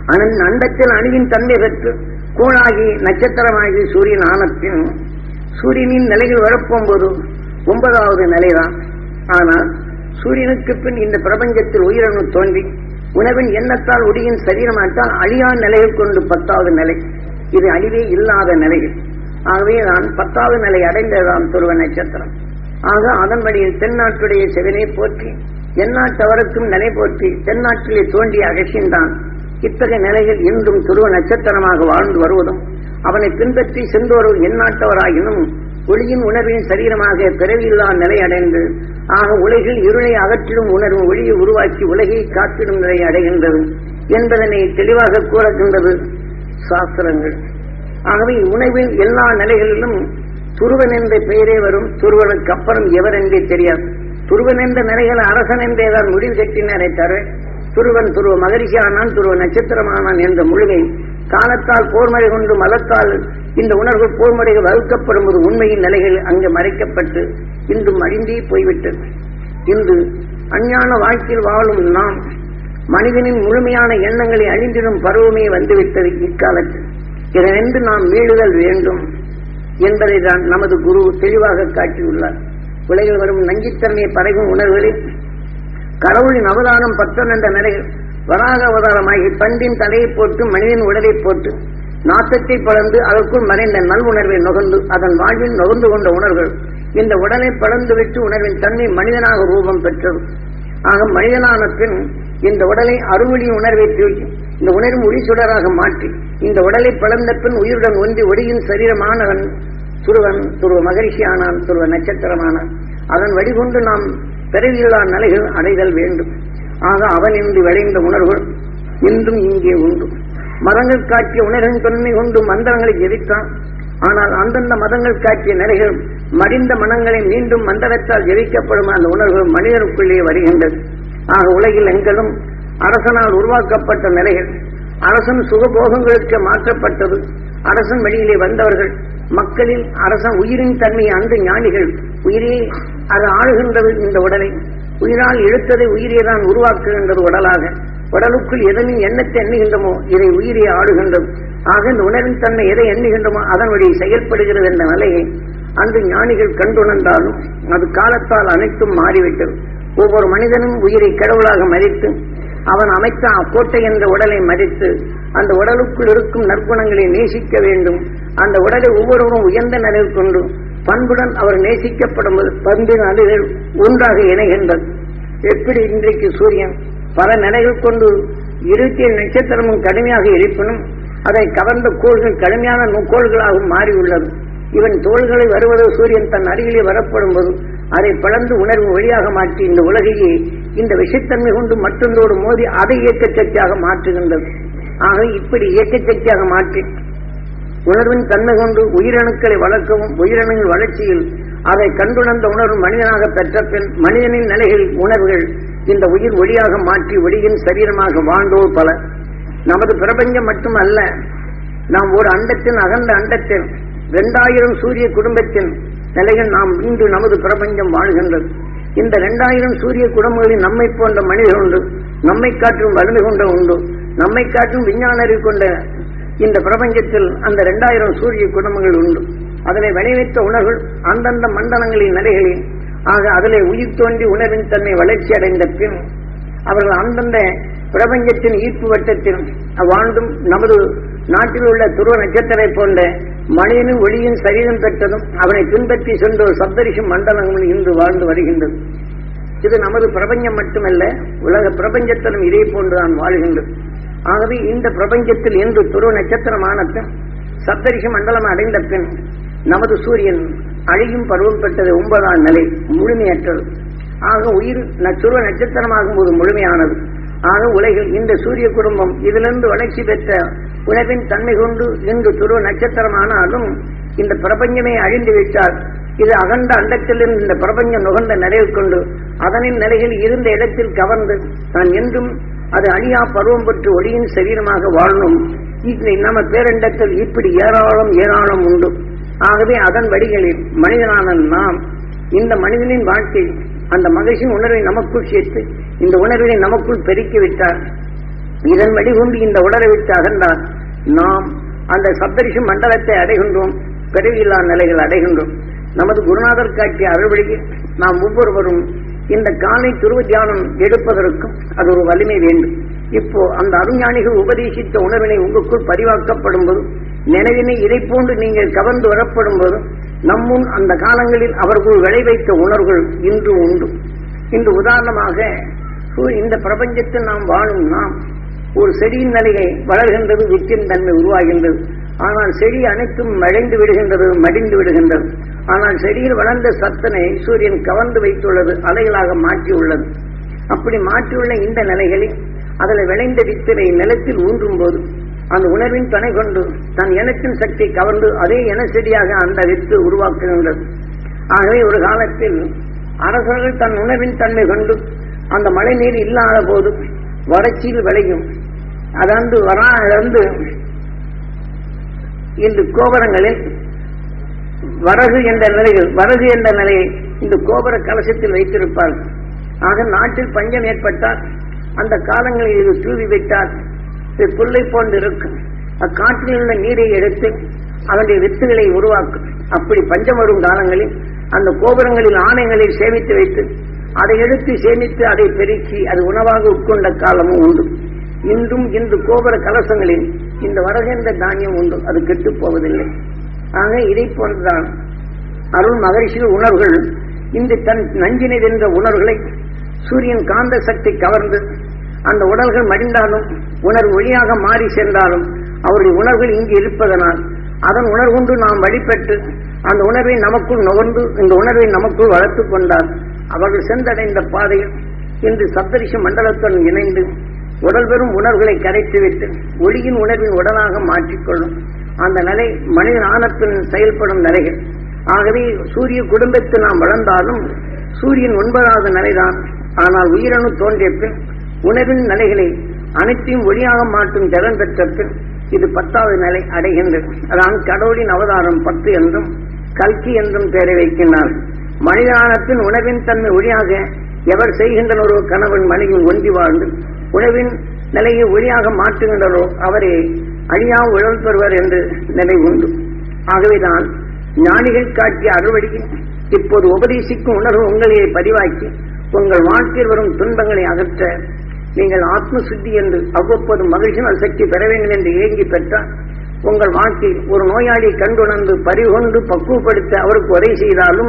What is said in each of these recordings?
அனன் அண்டத்தில் அணுவின் தன்மை பெற்று கோளாகி நட்சத்திரமாகி சூரியன் ஆனப்பின் சூரியனின் நிலையில் வரப்போம்போது ஒன்பதாவது நிலைதான் ஆனால் சூரியனுக்கு பின் இந்த பிரபஞ்சத்தில் உயிரணு தோன்றி உணவின் எண்ணத்தால் ஒடியின் சரீரமாட்டால் அழியா நிலையில் கொண்டு பத்தாவது நிலை இது அழிவே இல்லாத நிலைகள் ஆகவே நான் பத்தாவது நிலை அடைந்ததாம் துருவ நட்சத்திரம் ஆக அதன் வழியில் தென்னாட்டுடைய செவனை போற்றி எந்நாட்டவருக்கும் நிலை போற்றி தென்னாட்டிலே தோன்றிய அகசியன்தான் இத்தகைய நிலையில் இன்றும் துருவ நட்சத்திரமாக வாழ்ந்து வருவதும் அவனை பின்பற்றி சென்றோரும் எந்நாட்டவராயினும் ஒளியின் உணர்வின் சரீரமாக பிறவியில்லா நிலை அடைந்து ஆக உலகில் இருளை அகற்றிடும் உணர்வு ஒளியை உருவாக்கி உலகை காத்திடும் நிலை அடைகின்றது என்பதனை தெளிவாக கூறுகின்றது சாஸ்திரங்கள் ஆகவே உணவின் எல்லா நிலைகளிலும் துருவன் என்ற பெயரே வரும் துருவனுக்கு அப்புறம் எவர் என்றே தெரியாது துருவன் என்ற நிலைகள் அரசன் என்றேதான் முடிவு கட்டினரை தவிர துருவன் துருவ மகரிஷியானான் துருவ நட்சத்திரமானான் என்ற முழுமை காலத்தால் போர்மறை கொண்டு மலத்தால் இந்த உணர்வு போர்மறைகள் வகுக்கப்படும் ஒரு உண்மையின் நிலைகள் அங்கு மறைக்கப்பட்டு இன்றும் அழிந்தே போய்விட்டது இன்று அஞ்ஞான வாழ்க்கையில் வாழும் நாம் மனிதனின் முழுமையான எண்ணங்களை அழிந்திடும் பருவமே வந்துவிட்டது இக்காலத்தில் இதனின்று நாம் மீளுதல் வேண்டும் என்பதை தான் நமது குரு தெளிவாக காட்டியுள்ளார் உலகில் வரும் நஞ்சித்தன்மையை பரவும் உணர்வுகளில் கடவுளின் அவதானம் பத்தன் என்ற நிலையில் வராக அவதாரமாகி பண்டின் தலையை போட்டு மனிதன் உடலை போட்டு நாட்டத்தை பழந்து அதற்குள் மறைந்த நல் உணர்வை நுகர்ந்து அதன் வாழ்வில் நுகர்ந்து கொண்ட உணர்வுகள் இந்த உடலை பழந்து விட்டு உணர்வின் தன்மை மனிதனாக ரூபம் பெற்றது ஆக மனிதனான பின் இந்த உடலை அருள்மொழி உணர்வை தூக்கி இந்த உணர்வு ஒளி சுடராக மாற்றி இந்த உடலை பழந்த பின் உயிருடன் ஒன்றி ஒளியின் சரீரமானவன் துருவன் துருவ மகரிஷியானான் துருவ நட்சத்திரமானான் அதன் வழிகொண்டு நாம் பிறவியில்லா நிலைகள் அடைதல் வேண்டும் ஆக அவன் இன்று விளைந்த உணர்வுகள் இன்றும் இங்கே உண்டு மதங்கள் காட்டிய உணர்வின் தன்மை கொண்டு மந்திரங்களை ஜெபித்தான் ஆனால் அந்தந்த மதங்கள் காட்டிய நிலைகள் மடிந்த மனங்களை மீண்டும் மந்திரத்தால் ஜெபிக்கப்படும் அந்த உணர்வுகள் மனிதனுக்குள்ளே வருகின்றது ஆக உலகில் எங்களும் அரசனால் உருவாக்கப்பட்ட நிலைகள் அரசன் சுகபோகங்களுக்கு மாற்றப்பட்டது அரசன் வழியிலே வந்தவர்கள் மக்களில் அரசன் உயிரின் தன்மையை அந்த ஞானிகள் உயிரே அது ஆளுகின்றது இந்த உடலை உயிரால் இழுத்ததை உயிரே தான் உருவாக்குகின்றது உடலாக உடலுக்குள் எதனின் எண்ணத்தை எண்ணுகின்றமோ இதை உயிரே ஆளுகின்றது ஆக இந்த உணர்வின் தன்மை எதை எண்ணுகின்றமோ அதன் வழி செயல்படுகிறது என்ற நிலையை அந்த ஞானிகள் கண்டுணர்ந்தாலும் அது காலத்தால் அனைத்தும் மாறிவிட்டது ஒவ்வொரு மனிதனும் உயிரை கடவுளாக மதித்து அவன் அமைத்த கோட்டை என்ற உடலை மதித்து அந்த உடலுக்குள் இருக்கும் நற்குணங்களை நேசிக்க வேண்டும் அந்த உடலை ஒவ்வொருவரும் உயர்ந்த நிலையில் கொண்டு பண்புடன் அவர் நேசிக்கப்படும் பண்பின் அணுகள் ஒன்றாக இணைகின்றது எப்படி இன்றைக்கு சூரியன் பல நிலைகள் கொண்டு இருபத்தி ஏழு நட்சத்திரமும் கடுமையாக இருப்பினும் அதை கவர்ந்த கோள்கள் கடுமையான கோள்களாகவும் மாறியுள்ளது இவன் தோள்களை வருவது சூரியன் தன் அருகிலே வரப்படும் போது அதை பிளந்து உணர்வு வழியாக மாற்றி இந்த உலகையே இந்த விஷத்தன்மை கொண்டு மற்றொன்றோடு மோதி அதை இயக்க சக்தியாக மாற்றுகின்றது ஆக இப்படி இயக்க சக்தியாக மாற்றி உணர்வின் தன்மை கொண்டு உயிரணுக்களை வளர்க்கவும் உயிரணுகள் வளர்ச்சியில் அதை கண்டுணர்ந்த உணர்வு மனிதனாக பெற்ற பின் மனிதனின் நிலைகள் உணர்வுகள் இந்த உயிர் ஒளியாக மாற்றி ஒளியின் சரீரமாக வாழ்ந்தோர் பல நமது பிரபஞ்சம் மட்டுமல்ல நாம் ஒரு அண்டத்தின் அகன்ற அண்டத்தில் இரண்டாயிரம் சூரிய குடும்பத்தின் நிலையில் நாம் இன்று நமது பிரபஞ்சம் வாழ்கின்றது இந்த இரண்டாயிரம் சூரிய குடும்பங்களில் நம்மை போன்ற மனிதர் உண்டு நம்மை காற்றும் வலிமை கொண்ட உண்டு நம்மை காற்றும் விஞ்ஞான அறிவு கொண்ட இந்த பிரபஞ்சத்தில் அந்த இரண்டாயிரம் சூரிய குடும்பங்கள் உண்டு அதனை விளைவித்த உணர்வுகள் அந்தந்த மண்டலங்களின் நிலைகளில் ஆக அதிலே உயிர் தோன்றி உணர்வின் தன்மை வளர்ச்சி அடைந்த பின் அவர்கள் அந்தந்த பிரபஞ்சத்தின் ஈர்ப்பு வட்டத்தில் வாழ்ந்தும் நமது நாட்டில் உள்ள துருவ நட்சத்திரை போன்ற மனிதனின் ஒளியின் சரீரம் பெற்றதும் அவனை பின்பற்றி சென்ற சப்தரிஷி மண்டலங்களும் இன்று வாழ்ந்து வருகின்றது இது நமது பிரபஞ்சம் மட்டுமல்ல உலக பிரபஞ்சத்திலும் இதே போன்றுதான் வாழ்கின்றது ஆகவே இந்த பிரபஞ்சத்தில் இன்று துருவ நட்சத்திரமான பின் சப்தரிஷி மண்டலம் அடைந்த பின் நமது சூரியன் அழியும் பருவம் பெற்றது ஒன்பதாம் நிலை முழுமையற்றது ஆக உயிர் துருவ நட்சத்திரமாகும் போது முழுமையானது ஆக உலகில் இந்த சூரிய குடும்பம் இதிலிருந்து வளர்ச்சி பெற்ற உணவின் தன்மை கொண்டு இன்று துருவ நட்சத்திரமானாலும் இந்த பிரபஞ்சமே அழிந்து விட்டால் இது அகண்ட அண்டத்திலிருந்து இந்த பிரபஞ்சம் நுகர்ந்த நிறைவு கொண்டு அதனின் நிலையில் இருந்த இடத்தில் கவர்ந்து தான் என்றும் அது அழியா பருவம் பெற்று ஒளியின் சரீரமாக வாழணும் இப்படி நம்ம பேரண்டத்தில் இப்படி ஏராளம் ஏராளம் உண்டு ஆகவே அதன் வழிகளில் மனிதனான நாம் இந்த மனிதனின் வாழ்க்கை அந்த மகிழ்ச்சியின் உணர்வை நமக்குள் சேர்த்து இந்த உணர்வினை நமக்குள் பெருக்கி விட்டார் இதன் வழிகொண்டு இந்த உடலை விட்டு அகன்றால் நாம் அந்த சப்தரிஷி மண்டலத்தை அடைகின்றோம் பிறவியில்லா நிலைகள் அடைகின்றோம் நமது குருநாதர் காட்டிய அறுவழியில் நாம் ஒவ்வொருவரும் இந்த காலை துருவ தியானம் எடுப்பதற்கும் அது ஒரு வலிமை வேண்டும் இப்போ அந்த அருஞானிகள் உபதேசித்த உணர்வினை உங்களுக்குள் பதிவாக்கப்படும் போது நினைவினை இதை போன்று நீங்கள் கவர்ந்து வரப்படும் போது நம்முன் அந்த காலங்களில் அவர்கள் விளைவைத்த உணர்வுகள் இன்று உண்டு இன்று உதாரணமாக இந்த பிரபஞ்சத்தில் நாம் வாழும் நாம் ஒரு செடியின் நிலையை வளர்கின்றது வித்தின் தன்மை உருவாகின்றது ஆனால் செடி அனைத்தும் மழைந்து விடுகின்றது மடிந்து விடுகின்றது ஆனால் செடியில் வளர்ந்த சத்தனை சூரியன் கவர்ந்து வைத்துள்ளது அலைகளாக மாற்றியுள்ளது அப்படி மாற்றியுள்ள இந்த நிலைகளில் அதில் விளைந்த வித்தினை நிலத்தில் ஊன்றும் போது அந்த உணர்வின் துணை கொண்டு தன் இனத்தின் சக்தி கவர்ந்து அதே இன செடியாக அந்த வித்து உருவாக்குகின்றது ஆகவே ஒரு காலத்தில் அரசர்கள் தன் உணர்வின் தன்மை கொண்டு அந்த மழை நீர் இல்லாத போது வறட்சியில் விளையும் அதாவது வராது இன்று கோபுரங்களில் வரகு என்ற நிலையில் வரகு என்ற நிலையை இந்த கோபுர கலசத்தில் வைத்திருப்பார்கள் ஆக நாட்டில் பஞ்சம் ஏற்பட்டால் அந்த காலங்களில் இது தூவி விட்டால் இது புல்லை போன்று இருக்கும் அக்காற்றில் உள்ள நீரை எடுத்து அதனுடைய வித்துகளை உருவாக்கும் அப்படி பஞ்சம் வரும் காலங்களில் அந்த கோபுரங்களில் ஆணைகளில் சேமித்து வைத்து அதை எடுத்து சேமித்து அதை பெருக்கி அது உணவாக உட்கொண்ட காலமும் உண்டு இன்றும் இன்று கோபுர கலசங்களில் இந்த வரகென்ற தானியம் உண்டு அது கெட்டுப் போவதில்லை ஆக இதை போன்றுதான் அருள் மகரிஷிகள் உணர்வுகள் இன்று தன் நஞ்சினை வென்ற உணர்வுகளை சூரியன் காந்த சக்தி கவர்ந்து அந்த உடல்கள் மடிந்தாலும் உணர்வு ஒளியாக மாறி சென்றாலும் அவருடைய உணர்வுகள் இங்கு இருப்பதனால் அதன் உணர்வுண்டு நாம் வழிபட்டு அந்த உணர்வை நமக்குள் நுகர்ந்து இந்த உணர்வை நமக்குள் வளர்த்துக் கொண்டால் அவர்கள் சென்றடைந்த பாதையில் இன்று சப்தரிஷ மண்டலத்துடன் இணைந்து உடல் பெறும் உணர்வுகளை கரைத்துவிட்டு ஒளியின் உணர்வின் உடலாக மாற்றிக்கொள்ளும் அந்த நிலை மனிதன் ஆனப்பின் செயல்படும் நிலைகள் ஆகவே சூரிய குடும்பத்தில் நாம் வளர்ந்தாலும் சூரியன் ஒன்பதாவது நிலைதான் ஆனால் உயிரணு தோன்றிய பின் உணர்வின் நிலைகளை அனைத்தையும் ஒளியாக மாற்றும் ஜெகன் பெற்ற பின் இது பத்தாவது நிலை அடைகின்றது அதான் கடவுளின் அவதாரம் பத்து என்றும் கல்கி என்றும் பெயரை வைக்கின்றார் மனிதானத்தின் உணவின் தன்மை ஒளியாக எவர் செய்கின்றனரோ கணவன் மனைவியும் ஒன்றி வாழ்ந்து உணவின் நிலையை ஒளியாக மாற்றுகின்றனரோ அவரே அழியா உழல் பெறுவர் என்று நிலை உண்டு ஆகவேதான் ஞானிகள் காட்டிய அறுவடையில் இப்போது உபதேசிக்கும் உணர்வு உங்களையே பதிவாக்கி உங்கள் வாழ்க்கையில் வரும் துன்பங்களை அகற்ற நீங்கள் ஆத்ம சுத்தி என்று அவ்வப்போது மகிழ்ச்சினால் சக்தி பெற வேண்டும் என்று ஏங்கி பெற்றால் உங்கள் வாழ்க்கையில் ஒரு நோயாளியை கண்டுணர்ந்து பறிகொண்டு பக்குவப்படுத்த அவருக்கு உரை செய்தாலும்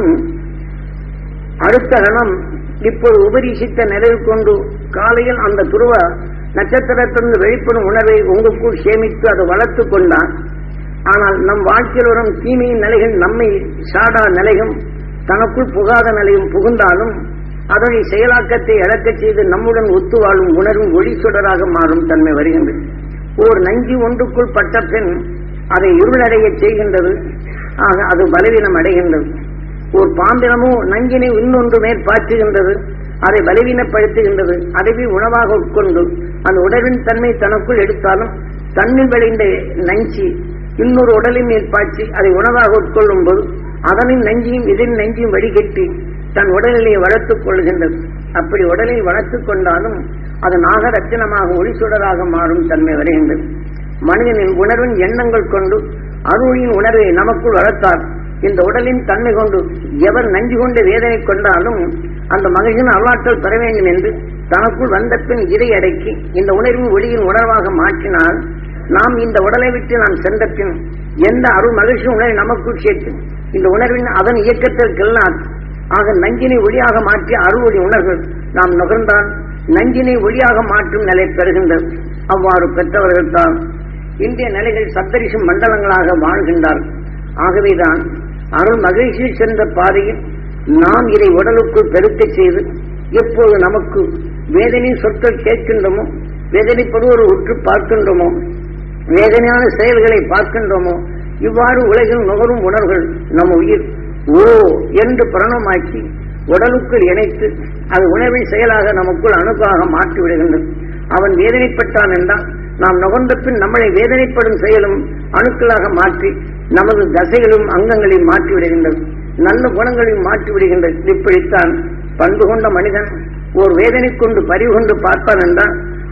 அடுத்த கணம் இப்போது உபதேசித்த நிலையில் கொண்டு காலையில் அந்த துருவ நட்சத்திரத்திலிருந்து வெளிப்படும் உணர்வை உங்களுக்குள் சேமித்து அதை வளர்த்து கொண்டால் ஆனால் நம் வாழ்க்கையில் வரும் தீமையின் நிலைகள் நம்மை சாடா நிலையும் தனக்குள் புகாத நிலையும் புகுந்தாலும் அதனை செயலாக்கத்தை இழக்கச் செய்து நம்முடன் ஒத்து வாழும் உணர்வும் ஒளி சுடராக மாறும் தன்மை வருகின்றது ஓர் நஞ்சி ஒன்றுக்குள் பட்ட பின் அதை இருளடையச் செய்கின்றது ஆக அது பலவீனம் அடைகின்றது ஒரு பாம்பினமோ நஞ்சினை இன்னொன்று மேற்பாற்றுகின்றது அதை பலவீனப்படுத்துகின்றது அதை உணவாக உட்கொண்டு அந்த உடலின் தன்மை தனக்குள் எடுத்தாலும் தன்னில் விளைந்த நஞ்சி இன்னொரு உடலின் மேல் பாய்ச்சி அதை உணவாக உட்கொள்ளும் போது அதனின் நஞ்சியும் இதன் நஞ்சியும் வடிகட்டி தன் உடலிலே வளர்த்துக் கொள்கின்றது அப்படி உடலில் வளர்த்துக் கொண்டாலும் அது நாகரத்தினமாக ஒளிசுடராக மாறும் தன்மை வருகின்றது மனிதனின் உணர்வின் எண்ணங்கள் கொண்டு அருளின் உணர்வை நமக்குள் வளர்த்தால் இந்த உடலின் தன்மை கொண்டு எவர் நஞ்சு கொண்டு வேதனை கொண்டாலும் அந்த மகிழ்ச்சியின் அருளாற்றல் பெற வேண்டும் என்று தனக்குள் வந்த பின் இதை அடக்கி இந்த உணர்வின் ஒளியின் உணர்வாக மாற்றினால் நாம் இந்த உடலை விட்டு நாம் சென்ற பின் எந்த அருள் மகிழ்ச்சி உணர்வை நமக்குள் சேர்த்து இந்த உணர்வின் அதன் இயக்கத்திற்கெல்லாம் ஆக நஞ்சினை ஒளியாக மாற்றி அருள் ஒளி உணர்வுகள் நாம் நுகர்ந்தால் நஞ்சினை ஒளியாக மாற்றும் நிலை பெறுகின்றது அவ்வாறு பெற்றவர்கள் தான் இந்திய நிலைகள் சப்தரிஷம் மண்டலங்களாக வாழ்கின்றார் ஆகவேதான் அருள் மகிழ்ச்சியில் சென்ற பாதையில் நாம் இதை உடலுக்குள் பெருக்கச் செய்து எப்போது நமக்கு வேதனை சொற்கள் கேட்கின்றோமோ வேதனைப்படுவோர் உற்று பார்க்கின்றோமோ வேதனையான செயல்களை பார்க்கின்றோமோ இவ்வாறு உலகில் நுகரும் உணர்வுகள் நம் உயிர் ஓ என்று பிரணமாக்கி உடலுக்குள் இணைத்து அது உணவின் செயலாக நமக்குள் அணுக்காக மாற்றி விடுகின்றது அவன் வேதனைப்பட்டான் என்றால் நாம் நுகர்ந்த பின் நம்மளை வேதனைப்படும் செயலும் அணுக்களாக மாற்றி நமது தசைகளும் அங்கங்களையும் மாற்றி விடுகின்றது நல்ல குணங்களையும் மாற்றி விடுகின்றது இப்படித்தான் பண்பு கொண்ட மனிதன் ஓர் வேதனை கொண்டு பறிவு கொண்டு பார்ப்பான் என்றால்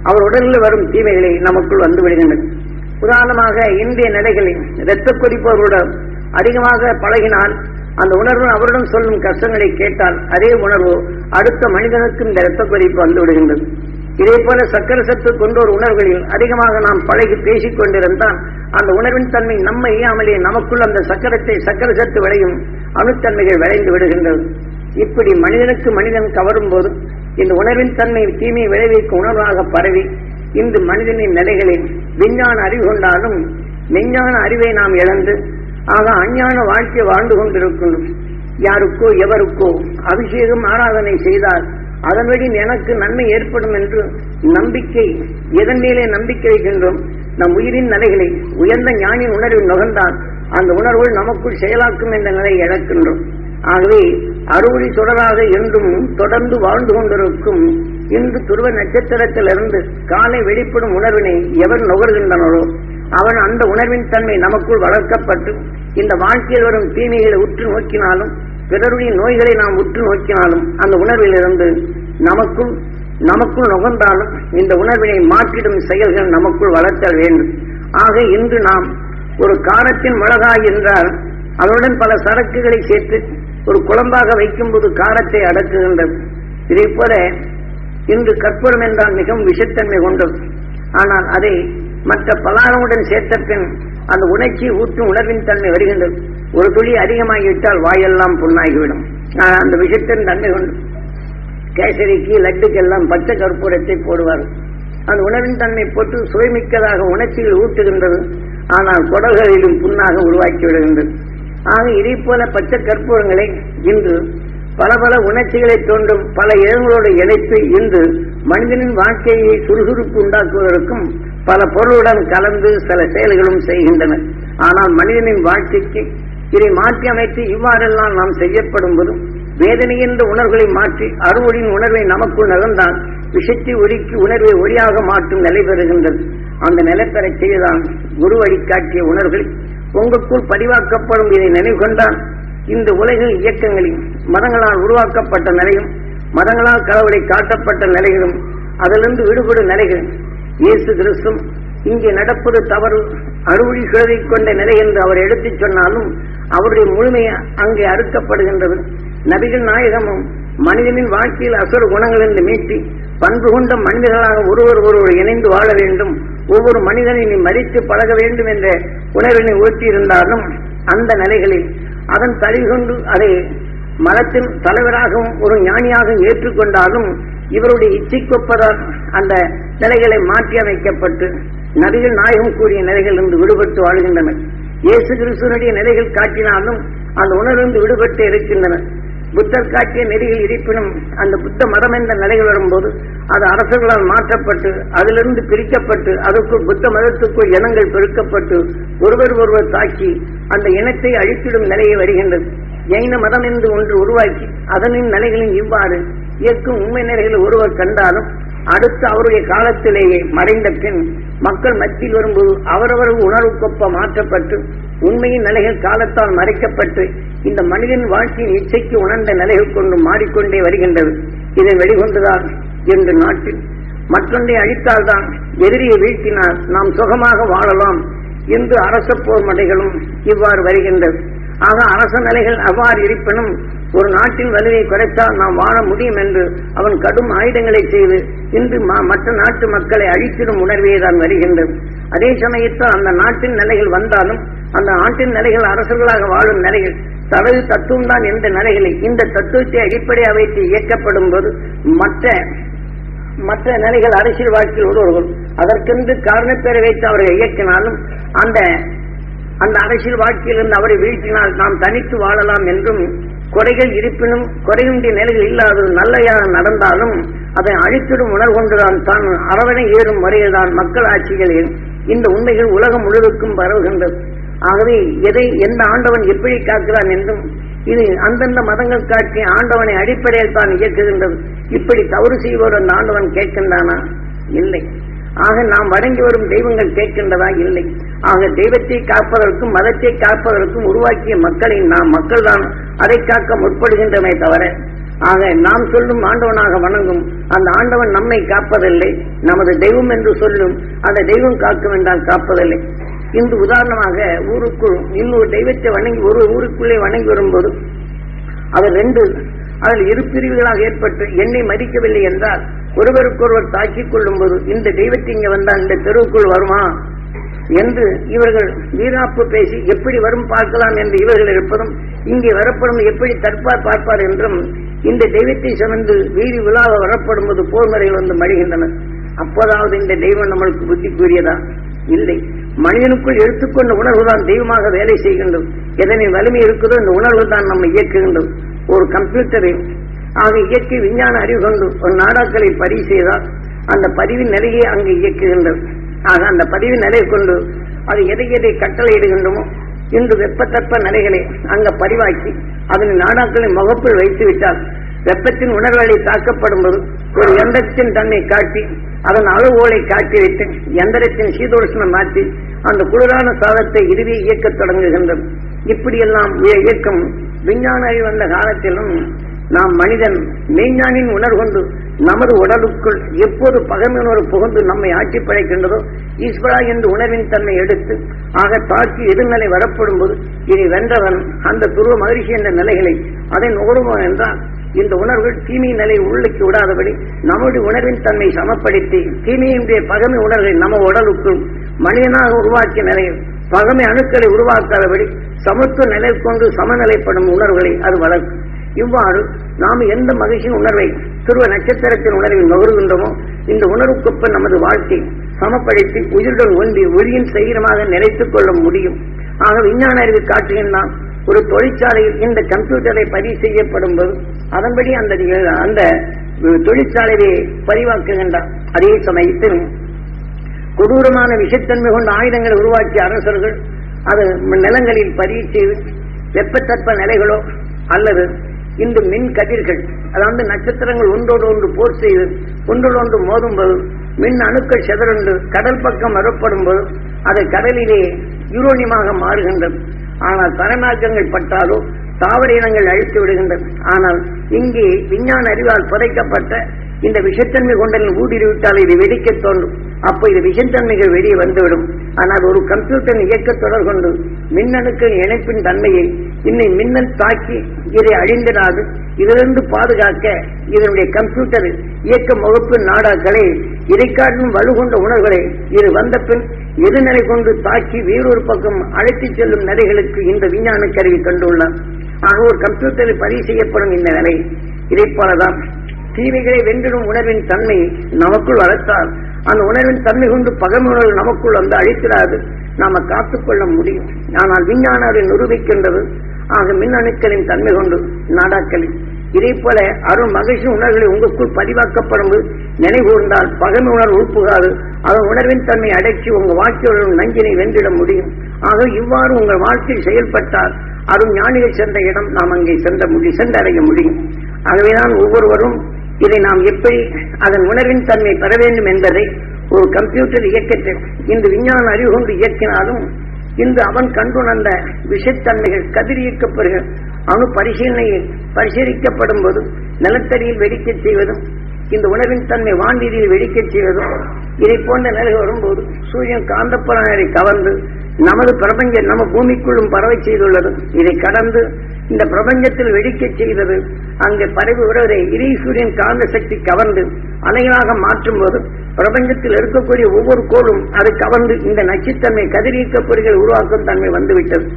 அவர் உடலில் வரும் தீமைகளை நமக்குள் வந்து விடுகின்றன உதாரணமாக இந்திய நிலைகளில் இரத்த கொதிப்பவருடன் அதிகமாக பழகினால் அந்த உணர்வு அவரிடம் சொல்லும் கஷ்டங்களை கேட்டால் அதே உணர்வு அடுத்த மனிதனுக்கும் இந்த இரத்த கொதிப்பு வந்து விடுகின்றது இதே போல சக்கர சத்து கொண்டோர் உணர்வுகளில் அதிகமாக நாம் பழகி பேசிக் கொண்டிருந்தால் அந்த உணர்வின் தன்மை நம்ம இயாமலே நமக்குள் அந்த சக்கரத்தை சக்கர சத்து விளையும் அணுத்தன்மைகள் விளைந்து விடுகின்றது இப்படி மனிதனுக்கு மனிதன் கவரும் போது இந்த உணர்வின் தன்மை தீமை விளைவிக்கும் உணர்வாக பரவி இன்று மனிதனின் நிலைகளில் விஞ்ஞான அறிவு கொண்டாலும் மெஞ்ஞான அறிவை நாம் இழந்து ஆக அஞ்ஞான வாழ்க்கை வாழ்ந்து கொண்டிருக்கின்றோம் யாருக்கோ எவருக்கோ அபிஷேகம் ஆராதனை செய்தால் அதன் வழி எனக்கு நன்மை ஏற்படும் என்று நம்பிக்கை எதன் மேலே நம்பிக்கை வைக்கின்றோம் நம் உயிரின் நிலைகளை உயர்ந்த ஞானின் உணர்வில் நுகர்ந்தால் அந்த உணர்வு நமக்குள் செயலாக்கும் என்ற நிலையை இழக்கின்றோம் ஆகவே அறுவடை தொடராக என்றும் தொடர்ந்து வாழ்ந்து கொண்டிருக்கும் இன்று துருவ நட்சத்திரத்திலிருந்து காலை வெளிப்படும் உணர்வினை எவர் நுகர்கின்றனரோ அவன் அந்த உணர்வின் தன்மை நமக்குள் வளர்க்கப்பட்டு இந்த வாழ்க்கையில் வரும் தீமைகளை உற்று நோக்கினாலும் பிறருடைய நோய்களை நாம் உற்று நோக்கினாலும் அந்த உணர்விலிருந்து நமக்குள் நமக்குள் நுகர்ந்தாலும் இந்த உணர்வினை மாற்றிடும் செயல்கள் நமக்குள் வளர்த்தல் வேண்டும் ஆக இன்று நாம் ஒரு காரத்தின் மிளகாய் என்றால் அதனுடன் பல சரக்குகளை சேர்த்து ஒரு குழம்பாக வைக்கும்போது காரத்தை அடக்குகின்றது இதே போல இன்று கற்பூரம் என்றால் மிகவும் விஷத்தன்மை கொண்டது ஆனால் அதை மற்ற பலாரமுடன் சேர்த்த பின் அந்த உணர்ச்சி ஊற்றும் உணர்வின் தன்மை வருகின்றது ஒரு துளி அதிகமாகிவிட்டால் வாயெல்லாம் புண்ணாகிவிடும் ஆனால் அந்த விஷத்தின் தன்மை கொண்டு கேசரிக்கு லட்டுக்கெல்லாம் பச்சை கற்பூரத்தை போடுவார்கள் அந்த உணவின் தன்மை போட்டு சுவைமிக்கதாக உணர்ச்சிகள் ஊட்டுகின்றது ஆனால் குடல்களிலும் புண்ணாக உருவாக்கி விடுகின்றது ஆக இதே போல பச்சை கற்பூரங்களை இன்று பல பல உணர்ச்சிகளை தோன்றும் பல இடங்களோடு இணைத்து இன்று மனிதனின் வாழ்க்கையை சுறுசுறுப்பு உண்டாக்குவதற்கும் பல பொருளுடன் கலந்து சில செயல்களும் செய்கின்றன ஆனால் மனிதனின் வாழ்க்கைக்கு இதை மாற்றி அமைத்து இவ்வாறெல்லாம் நாம் செய்யப்படும் போதும் வேதனை என்ற உணர்வுகளை மாற்றி அறுவடியின் உணர்வை நமக்குள் நகர்ந்தால் விஷத்தை ஒருக்கி உணர்வை ஒளியாக மாற்றும் நிலை பெறுகின்றது அந்த நிலை பெறச் செய்தான் குரு வழிகாட்டிய உணர்வுகளை உங்களுக்குள் பதிவாக்கப்படும் இதை நினைவு கொண்டால் இந்த உலகில் இயக்கங்களில் மதங்களால் உருவாக்கப்பட்ட நிலையும் மதங்களால் கடவுளை காட்டப்பட்ட நிலைகளும் அதிலிருந்து விடுபடும் நிலைகள் இயேசு கிறிஸ்தும் இங்கே நடப்பது தவறு அறுவழி சுழதை கொண்ட நிலை என்று அவர் எடுத்துச் சொன்னாலும் அவருடைய முழுமை அங்கே அறுக்கப்படுகின்றது நபிகள் நாயகமும் மனிதனின் வாழ்க்கையில் அசுர குணங்கள் என்று மீட்டி பண்பு கொண்ட மனிதர்களாக ஒருவர் ஒருவர் இணைந்து வாழ வேண்டும் ஒவ்வொரு மனிதனை மதித்து பழக வேண்டும் என்ற உணர்வினை ஊற்றியிருந்தாலும் அந்த நிலைகளில் அதன் தழிகொண்டு அதை மதத்தின் தலைவராகவும் ஒரு ஞானியாகவும் ஏற்றுக்கொண்டாலும் இவருடைய இச்சைக்கொப்பதால் அந்த நிலைகளை மாற்றி அமைக்கப்பட்டு நபிகள் நாயகம் கூறிய நிலைகள் இருந்து விடுபட்டு வாழ்கின்றனர் இயேசு கிறிஸ்துவனுடைய நிலைகள் காட்டினாலும் அந்த உணர்விலிருந்து விடுபட்டு இருக்கின்றன புத்தர் காட்டிய நெறிகள் இருப்பினும் அந்த புத்த மதம் என்ற நிலைகள் வரும்போது அது அரசுகளால் மாற்றப்பட்டு அதிலிருந்து பிரிக்கப்பட்டு அதற்குள் புத்த மதத்துக்குள் இனங்கள் பெருக்கப்பட்டு ஒருவர் ஒருவர் தாக்கி அந்த இனத்தை அழித்திடும் நிலையை வருகின்றது ஜைன மதம் என்று ஒன்று உருவாக்கி அதனின் நிலைகளில் இவ்வாறு இயக்கும் உண்மை நிலைகளை ஒருவர் கண்டாலும் அடுத்து அவருடைய காலத்திலேயே மறைந்த பின் மக்கள் மத்தியில் வரும்போது அவரவர் உணர்வுக்கொப்ப மாற்றப்பட்டு உண்மையின் நிலைகள் காலத்தால் மறைக்கப்பட்டு இந்த மனிதன் வாழ்க்கையின் இச்சைக்கு உணர்ந்த நிலைகள் கொண்டு மாறிக்கொண்டே வருகின்றது இதை வெளிகொண்டுதான் என்று நாட்டில் மற்றொன்றை அழித்தால்தான் எதிரியை வீழ்த்தினால் நாம் சுகமாக வாழலாம் என்று அரச போர் மடைகளும் இவ்வாறு வருகின்றது ஆக அரச நிலைகள் அவ்வாறு இருப்பினும் ஒரு நாட்டின் வலுவை குறைத்தால் நாம் வாழ முடியும் என்று அவன் கடும் ஆயுதங்களை செய்து இன்று மற்ற நாட்டு மக்களை அழித்திடும் உணர்வே தான் வருகின்றது அதே சமயத்தில் அந்த நாட்டின் நிலைகள் வந்தாலும் அந்த நாட்டின் நிலைகள் அரசர்களாக வாழும் நிலைகள் தனது தத்துவம் தான் எந்த நிலைகளை இந்த தத்துவத்தை அடிப்படையாக வைத்து இயக்கப்படும் போது மற்ற மற்ற நிலைகள் அரசியல் வாழ்க்கையில் ஒருவர்கள் அதற்கென்று காரணப்பேரை வைத்து அவரை இயக்கினாலும் அந்த அந்த அரசியல் வாழ்க்கையிலிருந்து அவரை வீழ்த்தினால் நாம் தனித்து வாழலாம் என்றும் குறைகள் இருப்பினும் குறையுண்டிய நிலைகள் இல்லாது நல்லையாக நடந்தாலும் அதை அழித்திடும் உணர்கொண்டுதான் தான் அரவணை ஏறும் முறையில்தான் மக்கள் ஆட்சிகளில் இந்த உண்மைகள் உலகம் முழுவதுக்கும் பரவுகின்றது ஆகவே எதை எந்த ஆண்டவன் எப்படி காக்கிறான் என்றும் இது அந்தந்த மதங்கள் காட்டிய ஆண்டவனை அடிப்படையில் தான் இயக்குகின்றது இப்படி தவறு செய்வோர் அந்த ஆண்டவன் கேட்கின்றானா இல்லை ஆக நாம் வணங்கி வரும் தெய்வங்கள் கேட்கின்றதா இல்லை ஆக தெய்வத்தை காப்பதற்கும் மதத்தை காப்பதற்கும் உருவாக்கிய மக்களை நாம் மக்கள் தான் அதை காக்க முற்படுகின்றமே தவிர ஆக நாம் சொல்லும் ஆண்டவனாக வணங்கும் அந்த ஆண்டவன் நம்மை காப்பதில்லை நமது தெய்வம் என்று சொல்லும் அந்த தெய்வம் காக்கும் என்றால் காப்பதில்லை இன்று உதாரணமாக ஊருக்குள் இன்னொரு தெய்வத்தை வணங்கி ஒரு ஊருக்குள்ளே வணங்கி வரும்போது அவர் ரெண்டு அதில் இரு பிரிவுகளாக ஏற்பட்டு என்னை மதிக்கவில்லை என்றால் ஒருவருக்கொருவர் தாக்கிக் கொள்ளும் போது இந்த தெய்வத்தை இங்க வந்தால் இந்த தெருவுக்குள் வருமா என்று இவர்கள் வீராப்பு பேசி எப்படி வரும் பார்க்கலாம் என்று இவர்கள் இருப்பதும் இங்கே வரப்படும் எப்படி தற்பார் பார்ப்பார் என்றும் இந்த தெய்வத்தை சுமந்து வீதி விழாவ வரப்படும் போது போர் முறைகள் வந்து மடிகின்றனர் அப்போதாவது இந்த தெய்வம் நம்மளுக்கு புத்தி கூறியதா இல்லை மனிதனுக்குள் எடுத்துக்கொண்ட உணர்வு தான் தெய்வமாக வேலை செய்கின்றது எதனை வலிமை இருக்குதோ இந்த உணர்வு தான் நம்ம இயக்குகின்றது ஒரு கம்ப்யூட்டரை ஆக இயற்கை விஞ்ஞான அறிவு கொண்டு ஒரு நாடாக்களை பதிவு செய்தால் அந்த பதிவின் நிலையை அங்கு இயக்குகின்றது ஆக அந்த பதிவின் நிலையை கொண்டு அது எதை எதை கட்டளையிடுகின்றமோ இன்று வெப்பத்தட்ப நிலைகளை அங்க பதிவாக்கி அதனை நாடாக்களின் முகப்பில் வைத்து விட்டால் வெப்பத்தின் உணர்வுகளை தாக்கப்படும் போது ஒரு எந்திரத்தின் தன்னை காட்டி அதன் அளவுகோலை காட்டி வைத்து எந்திரத்தின் சீதோஷ்ணம் மாற்றி அந்த குளிரான சாதத்தை இறுதி இயக்கத் தொடங்குகின்றது இப்படியெல்லாம் இய- இயக்கம் விஞ்ஞான அறிவு வந்த காலத்திலும் நாம் மனிதன் மெய்ஞானின் உணர்வு கொண்டு நமது உடலுக்குள் எப்போது பகைமை உணர்வு புகுந்து நம்மை ஆட்சி படைக்கின்றதோ ஈஸ்வரா என்று உணர்வின் தன்மை எடுத்து ஆக தாக்கி எதிர்நிலை வரப்படும் போது இனி வென்றவன் அந்த துருவ மகிழ்ச்சி என்ற நிலைகளை அதை நுகருவோம் என்றால் இந்த உணர்வுகள் தீமை நிலை உள்ளுக்கு விடாதபடி நம்முடைய உணர்வின் தன்மை சமப்படுத்தி தீமையினுடைய பகமை உணர்வை நம்ம உடலுக்குள் மனிதனாக உருவாக்கிய நிலையில் பகமை அணுக்களை உருவாக்காதபடி சமத்துவ நிலை கொண்டு சமநிலைப்படும் உணர்வுகளை அது வளர்க்கும் இவ்வாறு நாம் எந்த மகிழ்ச்சியின் உணர்வை துருவ நட்சத்திரத்தின் உணர்வை நுகர்கின்றோமோ இந்த உணர்வுக்கொப்ப நமது வாழ்க்கை சமப்படுத்தி உயிருடன் ஒன்றி ஒளியின் சரீரமாக நிலைத்துக் கொள்ள முடியும் ஆக விஞ்ஞான அறிவு காட்டுகின்றான் ஒரு தொழிற்சாலையில் இந்த கம்ப்யூட்டரை பதிவு செய்யப்படும் போது அதன்படி அந்த அந்த தொழிற்சாலையை பதிவாக்குகின்றார் அதே சமயத்தில் கொடூரமான விஷத்தன்மை கொண்ட ஆயுதங்களை உருவாக்கிய அரசர்கள் அது நிலங்களில் பதிவு செய்து வெப்பத்தட்ப நிலைகளோ அல்லது இந்த மின் கதிர்கள் அதாவது நட்சத்திரங்கள் ஒன்றோடு ஒன்று போர் செய்து ஒன்றோடு ஒன்று மோதும் போது மின் அணுக்கள் சிதறண்டு கடல் பக்கம் வரப்படும் போது அது கடலிலே யூரோனியமாக மாறுகின்றது ஆனால் தரநாக்கங்கள் பட்டாலோ தாவர இனங்கள் அழித்து விடுகின்றன ஆனால் இங்கே விஞ்ஞான அறிவால் புதைக்கப்பட்ட இந்த விஷத்தன்மை கொண்டலில் ஊடுருவிட்டால் இது வெடிக்க தோன்றும் அப்போ இது விஷத்தன்மைகள் வெளியே வந்துவிடும் ஆனால் ஒரு கம்ப்யூட்டர் இயக்க தொடர் கொண்டு மின்னணுக்கள் இணைப்பின் தன்மையை இன்னை மின்னல் தாக்கி இதை அழிந்திடாது இதிலிருந்து பாதுகாக்க இதனுடைய கம்ப்யூட்டர் இயக்க முகப்பு நாடாக்களை இதை காட்டிலும் வலுகொண்ட உணர்வுகளை இது வந்த பின் எதிர்நிலை கொண்டு தாக்கி வேறொரு பக்கம் அழைத்துச் செல்லும் நிலைகளுக்கு இந்த விஞ்ஞான கருவி கண்டுள்ளார் ஆக ஒரு கம்ப்யூட்டரில் பதிவு செய்யப்படும் இந்த நிலை இதைப் போலதான் தீமைகளை வென்றிடும் உணர்வின் தன்மை நமக்குள் வளர்த்தால் அந்த உணர்வின் தன்மை கொண்டு பகமை உணர்வு நமக்குள் வந்து அழித்திடாது நாம காத்துக்கொள்ள முடியும் ஆனால் விஞ்ஞான அதை நிரூபிக்கின்றது ஆக மின் அணுக்களின் தன்மை கொண்டு நாடாக்களில் இதே போல அருள் மகிழ்ச்சி உணர்வுகளை உங்களுக்குள் பதிவாக்கப்படும் போது நினைகூர்ந்தால் பகமை உணர்வு உட்புகாது அதன் உணர்வின் தன்மை அடக்கி உங்க வாழ்க்கையுடன் நஞ்சினை வென்றிட முடியும் ஆக இவ்வாறு உங்கள் வாழ்க்கையில் செயல்பட்டால் அருள் ஞானிகள் சென்ற இடம் நாம் அங்கே சென்ற முடியும் சென்றடைய முடியும் ஆகவேதான் ஒவ்வொருவரும் இதை நாம் எப்படி அதன் உணர்வின் தன்மை பெற வேண்டும் என்பதை ஒரு கம்ப்யூட்டர் இயக்கத்தில் இந்த விஞ்ஞான அறிவு கொண்டு இயக்கினாலும் இன்று அவன் கண்டுணர்ந்த விஷத்தன்மைகள் கதிரியக்கப்படுகிற அணு பரிசீலனையில் பரிசீலிக்கப்படும் போது நிலத்தடியில் வெடிக்கச் செய்வதும் இந்த உணர்வின் தன்மை வான்வீதியில் வெடிக்கச் செய்வதும் இதை போன்ற நிலைகள் வரும்போது சூரியன் காந்தப்புறனை கவர்ந்து நமது பிரபஞ்சம் நம்ம பூமிக்குள்ளும் பரவை செய்துள்ளது இதை கடந்து இந்த பிரபஞ்சத்தில் வெடிக்கச் செய்தது அங்கு பரவி வருவதை இறை சூரியன் காந்த சக்தி கவர்ந்து அலைகளாக மாற்றும் போது பிரபஞ்சத்தில் இருக்கக்கூடிய ஒவ்வொரு கோளும் அதை கவர்ந்து இந்த நச்சுத்தன்மை கதிரியக்க பொறிகள் உருவாக்கும் தன்மை வந்துவிட்டது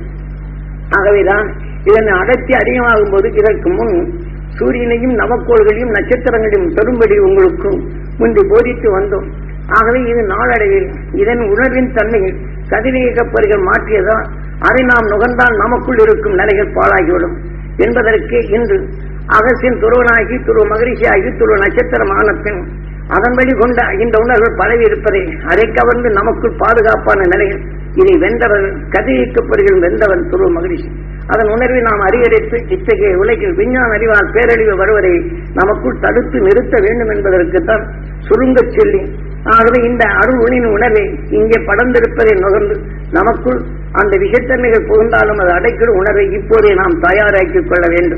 ஆகவேதான் இதனை அடர்த்தி அதிகமாகும் போது இதற்கு முன் சூரியனையும் நவக்கோள்களையும் நட்சத்திரங்களையும் பெறும்படி உங்களுக்கு முன்பு போதித்து வந்தோம் ஆகவே இது நாளடைவில் இதன் உணர்வின் தன்மையில் கதிரியக்கப்பொறிகள் மாற்றியதால் அதை நாம் நுகர்ந்தால் நமக்குள் இருக்கும் நிலைகள் பாழாகிவிடும் என்பதற்கு இன்று அகசின் துருவனாகி துருவ மகிழ்ச்சியாகி துருவ நட்சத்திரம் ஆன பின் அதன்படி கொண்ட இந்த உணர்வுகள் பரவி இருப்பதை அதை கவர்ந்து நமக்குள் பாதுகாப்பான நிலையில் இதை வென்றவர்கள் கதிரியக்கப்படுகள் வென்றவன் துருவ மகிழ்ச்சி அதன் உணர்வை நாம் அதிகரித்து இத்தகைய உலகில் விஞ்ஞான அறிவால் பேரழிவு வருவதை நமக்குள் தடுத்து நிறுத்த வேண்டும் என்பதற்குத்தான் சுருங்கச் சொல்லி ஆகவே இந்த அருள் ஒளியின் உணர்வை இங்கே படர்ந்திருப்பதை நுகர்ந்து நமக்குள் அந்த விஷத்தன்மைகள் புகுந்தாலும் அது அடைக்கிற உணர்வை இப்போதே நாம் தயாராக்கிக் கொள்ள வேண்டும்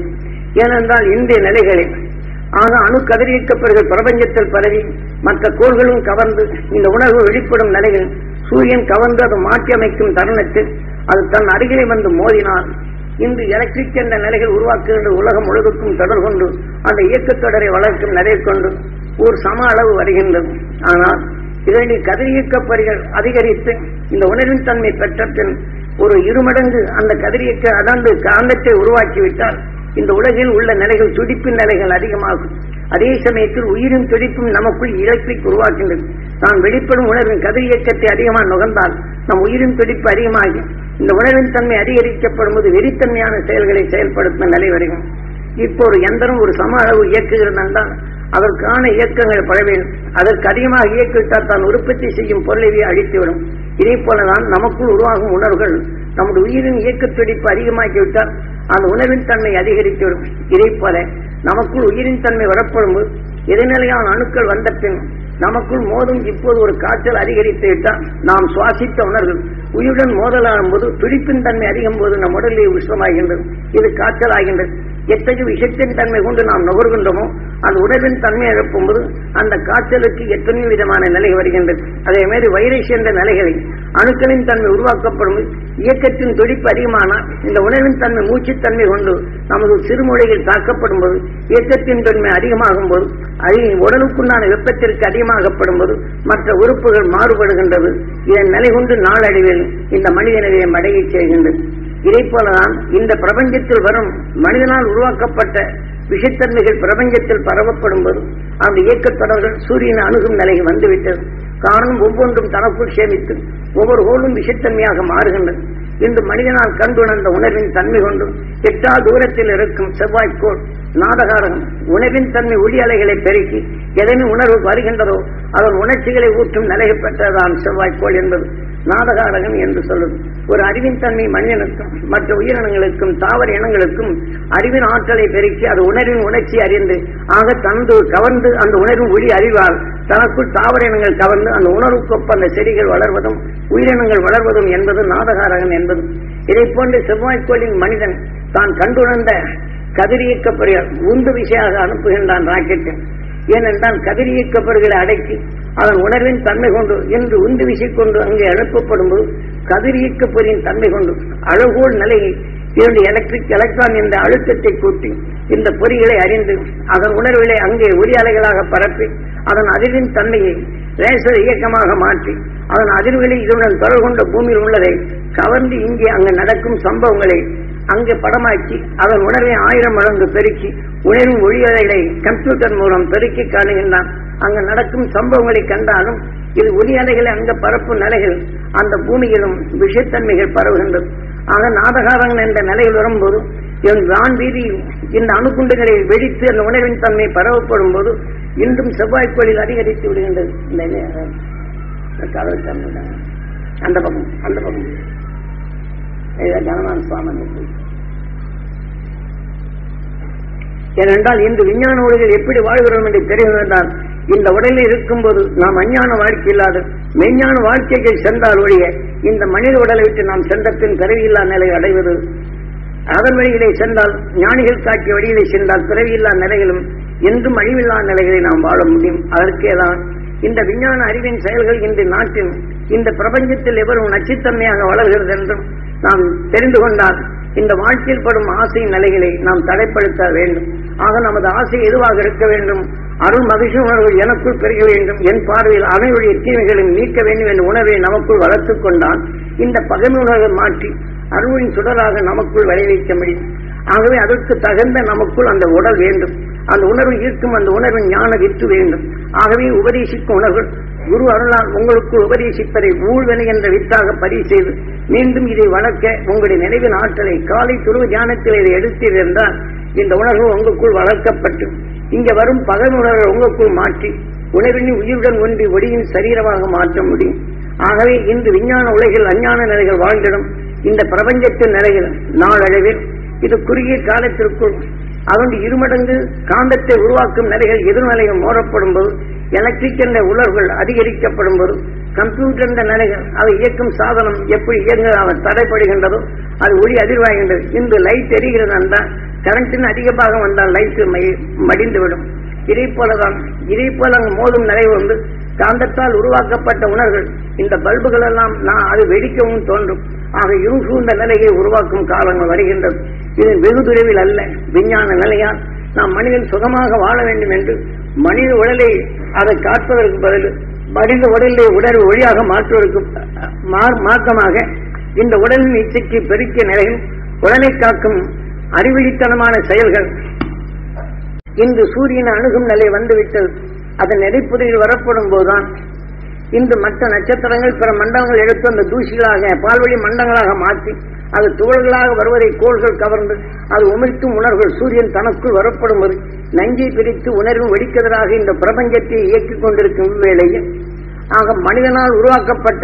ஏனென்றால் இந்திய நிலைகளில் ஆக அணு கதிரியக்கப்படுகிற பிரபஞ்சத்தில் பரவி மற்ற கோள்களும் கவர்ந்து இந்த உணர்வு வெளிப்படும் நிலையில் சூரியன் கவர்ந்து அதை மாற்றி அமைக்கும் தருணத்தில் அது தன் அருகிலே வந்து மோதினால் இன்று எலக்ட்ரிக் என்ற நிலைகள் உருவாக்குகின்ற உலகம் முழுவதுக்கும் தொடர் கொண்டு அந்த இயக்கத் தொடரை வளர்க்கும் நிலை கொண்டு ஒரு சம அளவு வருகின்றது ஆனால் இதனை கதிரியக்கப்பறிகள் அதிகரித்து இந்த உணர்வின் தன்மை பெற்ற பின் ஒரு இருமடங்கு அந்த கதிரியக்க அதாண்டு காந்தத்தை உருவாக்கிவிட்டால் இந்த உலகில் உள்ள நிலைகள் துடிப்பின் நிலைகள் அதிகமாகும் அதே சமயத்தில் உயிரும் துடிப்பும் நமக்குள் எலக்ட்ரிக் உருவாக்கின்றது நாம் வெளிப்படும் உணர்வின் கதிர் இயக்கத்தை அதிகமாக நுகர்ந்தால் நம் உயிரின் துடிப்பு அதிகமாகி இந்த உணர்வின் தன்மை அதிகரிக்கப்படும் போது வெறித்தன்மையான செயல்களை செயல்படுத்தும் நிலை வருகும் இப்போ ஒரு எந்திரம் ஒரு சம அளவு இயக்குகிறது என்றால் அதற்கான இயக்கங்கள் பட வேண்டும் அதற்கு அதிகமாக இயக்கிவிட்டால் தான் உற்பத்தி செய்யும் பொருளை அழித்துவிடும் இதே போலதான் நமக்குள் உருவாகும் உணர்வுகள் நம்முடைய உயிரின் இயக்க துடிப்பு அதிகமாக்கிவிட்டால் அந்த உணர்வின் தன்மை அதிகரித்துவிடும் இதே போல நமக்குள் உயிரின் தன்மை வரப்படும்போது எதிர்நிலையான அணுக்கள் வந்த பின் நமக்குள் மோதும் இப்போது ஒரு காய்ச்சல் அதிகரித்து விட்டால் நாம் சுவாசித்த உணர்வு உயிருடன் மோதலாகும் போது துடிப்பின் தன்மை அதிகம் போது நம் உடலிலே உஷ்ணமாகின்றது இது காய்ச்சல் ஆகின்றது எத்தகைய விஷத்தின் தன்மை கொண்டு நாம் நுகர்கின்றோமோ அந்த உணர்வின் தன்மை இழப்பும்போது அந்த காய்ச்சலுக்கு எத்தனையோ விதமான நிலை வருகின்றது அதே மாதிரி வைரஸ் என்ற நிலைகளை அணுக்களின் தன்மை உருவாக்கப்படும் இயக்கத்தின் துடிப்பு அதிகமானால் இந்த உணர்வின் தன்மை மூச்சுத்தன்மை கொண்டு நமது சிறுமொழியில் தாக்கப்படும் போது இயக்கத்தின் தன்மை அதிகமாகும் போது அது உடலுக்குண்டான வெப்பத்திற்கு அதிகமாகப்படும் போது மற்ற உறுப்புகள் மாறுபடுகின்றது இதன் நிலை கொண்டு நாளடைவில் இந்த மனித நிலையை மடையச் செய்கின்றது இதை போலதான் இந்த பிரபஞ்சத்தில் வரும் மனிதனால் உருவாக்கப்பட்ட விஷத்தன்மைகள் பிரபஞ்சத்தில் பரவப்படும் போது அந்த இயக்கத் தொடர்கள் சூரியனை அணுகும் நிலைக்கு வந்துவிட்டது காரணம் ஒவ்வொன்றும் தனக்குள் சேமித்து ஒவ்வொரு கோளும் விஷத்தன்மையாக மாறுகின்றது இன்று மனிதனால் கண்டுணர்ந்த உணர்வின் தன்மை கொண்டு எட்டா தூரத்தில் இருக்கும் செவ்வாய்க்கோள் நாடகாரகம் உணவின் தன்மை ஒளி அலைகளை பெருக்கி எதனை உணர்வு வருகின்றதோ அதன் உணர்ச்சிகளை ஊற்றும் நிலையை பெற்றதான் செவ்வாய்க்கோள் என்பது நாடகாரகம் என்று சொல்லுது ஒரு அறிவின் தன்மை மனிதனுக்கும் மற்ற உயிரினங்களுக்கும் தாவர இனங்களுக்கும் அறிவின் ஆற்றலை பெருக்கி அது உணர்வின் உணர்ச்சி அறிந்து ஆக தந்து கவர்ந்து அந்த உணர்வின் ஒளி அறிவால் தனக்குள் தாவர இனங்கள் கவர்ந்து அந்த உணர்வுக்கொப்ப அந்த செடிகள் வளர்வதும் உயிரினங்கள் வளர்வதும் என்பது நாடகாரகம் என்பது இதை போன்று செவ்வாய்க்கோளின் மனிதன் தான் கண்டுணர்ந்த கதிரியக்கப்படுகிற உந்து விசையாக அனுப்புகின்றான் ராக்கெட்டு ஏனென்றால் கதிரியக்கப்படுகளை அடக்கி அதன் உணர்வின் தன்மை கொண்டு என்று உந்து விசை கொண்டு அங்கே எழுப்பப்படும் போது கதிரியக்கப்பொறியின் தன்மை கொண்டு அழகோல் நிலையை இரண்டு எலக்ட்ரிக் எலக்ட்ரான் என்ற அழுத்தத்தை கூட்டி இந்த பொறிகளை அறிந்து அதன் உணர்வுகளை அங்கே ஒலி அலைகளாக பரப்பி அதன் அதிர்வின் தன்மையை லேசர் இயக்கமாக மாற்றி அதன் அதிர்வுகளை இதனுடன் தொடர்பு கொண்ட பூமியில் உள்ளதை கவர்ந்து இங்கே அங்கு நடக்கும் சம்பவங்களை அங்கே படமாக்கி அதன் உணர்வை ஆயிரம் மடங்கு பெருக்கி உணர்வின் ஒளியலைகளை கம்ப்யூட்டர் மூலம் பெருக்கி காணுகின்றான் அங்கு நடக்கும் சம்பவங்களை கண்டாலும் இது ஒலி அலைகளை அங்க பரப்பும் நிலைகள் அந்த பூமியிலும் விஷத்தன்மைகள் பரவுகின்றது ஆக நாடகாரங்கள் என்ற நிலையில் வரும்போது என் வான் வீதியில் இந்த அணுகுண்டுகளை வெடித்து அந்த உணர்வின் தன்மை பரவப்படும் போது இன்றும் செவ்வாய்க்கோளில் அதிகரித்து விடுகின்றது இந்த இந்த கதவு தன்மை அந்த பக்கம் அந்த பக்கம் இதுதான் கனமான சுவாமி ஏனென்றால் இன்று விஞ்ஞான உலகில் எப்படி வாழ்கிறோம் என்று தெரிவதால் இந்த உடலில் இருக்கும்போது நாம் அஞ்ஞான வாழ்க்கை இல்லாத மெஞ்ஞான வாழ்க்கைக்கு சென்றால் ஒழிய இந்த மனித உடலை விட்டு நாம் சென்ற பின் பிறவியில்லா நிலை அடைவது அதன் வழியிலே சென்றால் ஞானிகள் காட்டிய வழியிலே சென்றால் பிறவியில்லா நிலைகளும் என்றும் அழிவில்லா நிலைகளை நாம் வாழ முடியும் அதற்கேதான் இந்த விஞ்ஞான அறிவின் செயல்கள் இந்த நாட்டின் இந்த பிரபஞ்சத்தில் எவரும் நச்சுத்தன்மையாக வளர்கிறது என்றும் நாம் தெரிந்து கொண்டால் இந்த வாழ்க்கையில் படும் ஆசை நிலைகளை நாம் தடைப்படுத்த வேண்டும் ஆக நமது ஆசை எதுவாக இருக்க வேண்டும் அருள் மகிழ்ச்சி உணர்வு எனக்குள் பெருக வேண்டும் என் பார்வையில் அனைவருடைய தீமைகளையும் நீக்க வேண்டும் என்ற உணர்வை நமக்குள் வளர்த்துக் கொண்டால் இந்த பகைமை உணர்வை மாற்றி அருளின் சுடராக நமக்குள் விளைவிக்க முடியும் ஆகவே அதற்கு தகுந்த நமக்குள் அந்த உடல் வேண்டும் அந்த உணர்வு ஈர்க்கும் அந்த உணர்வின் ஞான வித்து வேண்டும் ஆகவே உபதேசிக்கும் உணர்வு குரு அருளால் உங்களுக்குள் உபதேசிப்பதை ஊழ்வெளி என்ற வித்தாக பதிவு செய்து மீண்டும் இதை வளர்க்க உங்களுடைய நினைவின் ஆற்றலை காலை துருவ தியானத்தில் இதை எடுத்தீர்கள் என்றால் இந்த உணர்வு உங்களுக்குள் வளர்க்கப்பட்டு இங்க வரும் பகல் உணர்வை உங்களுக்குள் மாற்றி உணர்வின் உயிருடன் ஒன்றி ஒளியின் சரீரமாக மாற்ற முடியும் ஆகவே இன்று விஞ்ஞான உலகில் அஞ்ஞான நிலைகள் வாழ்ந்திடும் இந்த பிரபஞ்சத்தின் நிலையில் நாளடைவில் இது குறுகிய காலத்திற்குள் அதன் இருமடங்கு காந்தத்தை உருவாக்கும் நிலைகள் எதிர்நிலைகள் மோறப்படும் போது எலக்ட்ரிக் என்ற உணர்வுகள் அதிகரிக்கப்படும் போது கம்ப்யூட்டர் என்ற நிலைகள் அதை இயக்கும் சாதனம் எப்படி இயங்க அவர் தடைப்படுகின்றதோ அது ஒளி அதிர்வாகின்றது இன்று லைட் எரிகிறது என்றால் கரண்டின் அதிக பாகம் வந்தால் லைட் மடிந்துவிடும் இதே போலதான் இதே போல அங்கு மோதும் நிலை வந்து காந்தத்தால் உருவாக்கப்பட்ட உணர்வுகள் இந்த பல்புகள் எல்லாம் நான் அது வெடிக்கவும் தோன்றும் ஆக இருள் சூழ்ந்த நிலையை உருவாக்கும் காலங்கள் வருகின்றது இது வெகு தொலைவில் அல்ல விஞ்ஞான நிலையால் நாம் மனிதன் சுகமாக வாழ வேண்டும் என்று மனித உடலை அதை காப்பதற்கு பதில் மனித உடலை உடல் ஒளியாக மாற்றுவதற்கு மார்- மார்க்கமாக இந்த உடலின் இச்சைக்கு பெருக்கிய நிலையில் உடலை காக்கும் அறிவழித்தனமான செயல்கள் இன்று சூரியனை அணுகும் நிலை வந்துவிட்டது அதன் நெறிப்புதையில் வரப்படும் போதுதான் இன்று மற்ற நட்சத்திரங்கள் பிற மண்டலங்கள் எடுத்து அந்த தூசிகளாக பால்வழி மண்டங்களாக மாற்றி அது துகள்களாக வருவதை கோள்கள் கவர்ந்து அது உமிழ்த்தும் உணர்வுகள் சூரியன் தனக்குள் வரப்படும்போது நஞ்சை பிரித்து உணர்வும் வெடிக்கதராக இந்த பிரபஞ்சத்தை இயக்கிக் கொண்டிருக்கும் வேளையில் ஆக மனிதனால் உருவாக்கப்பட்ட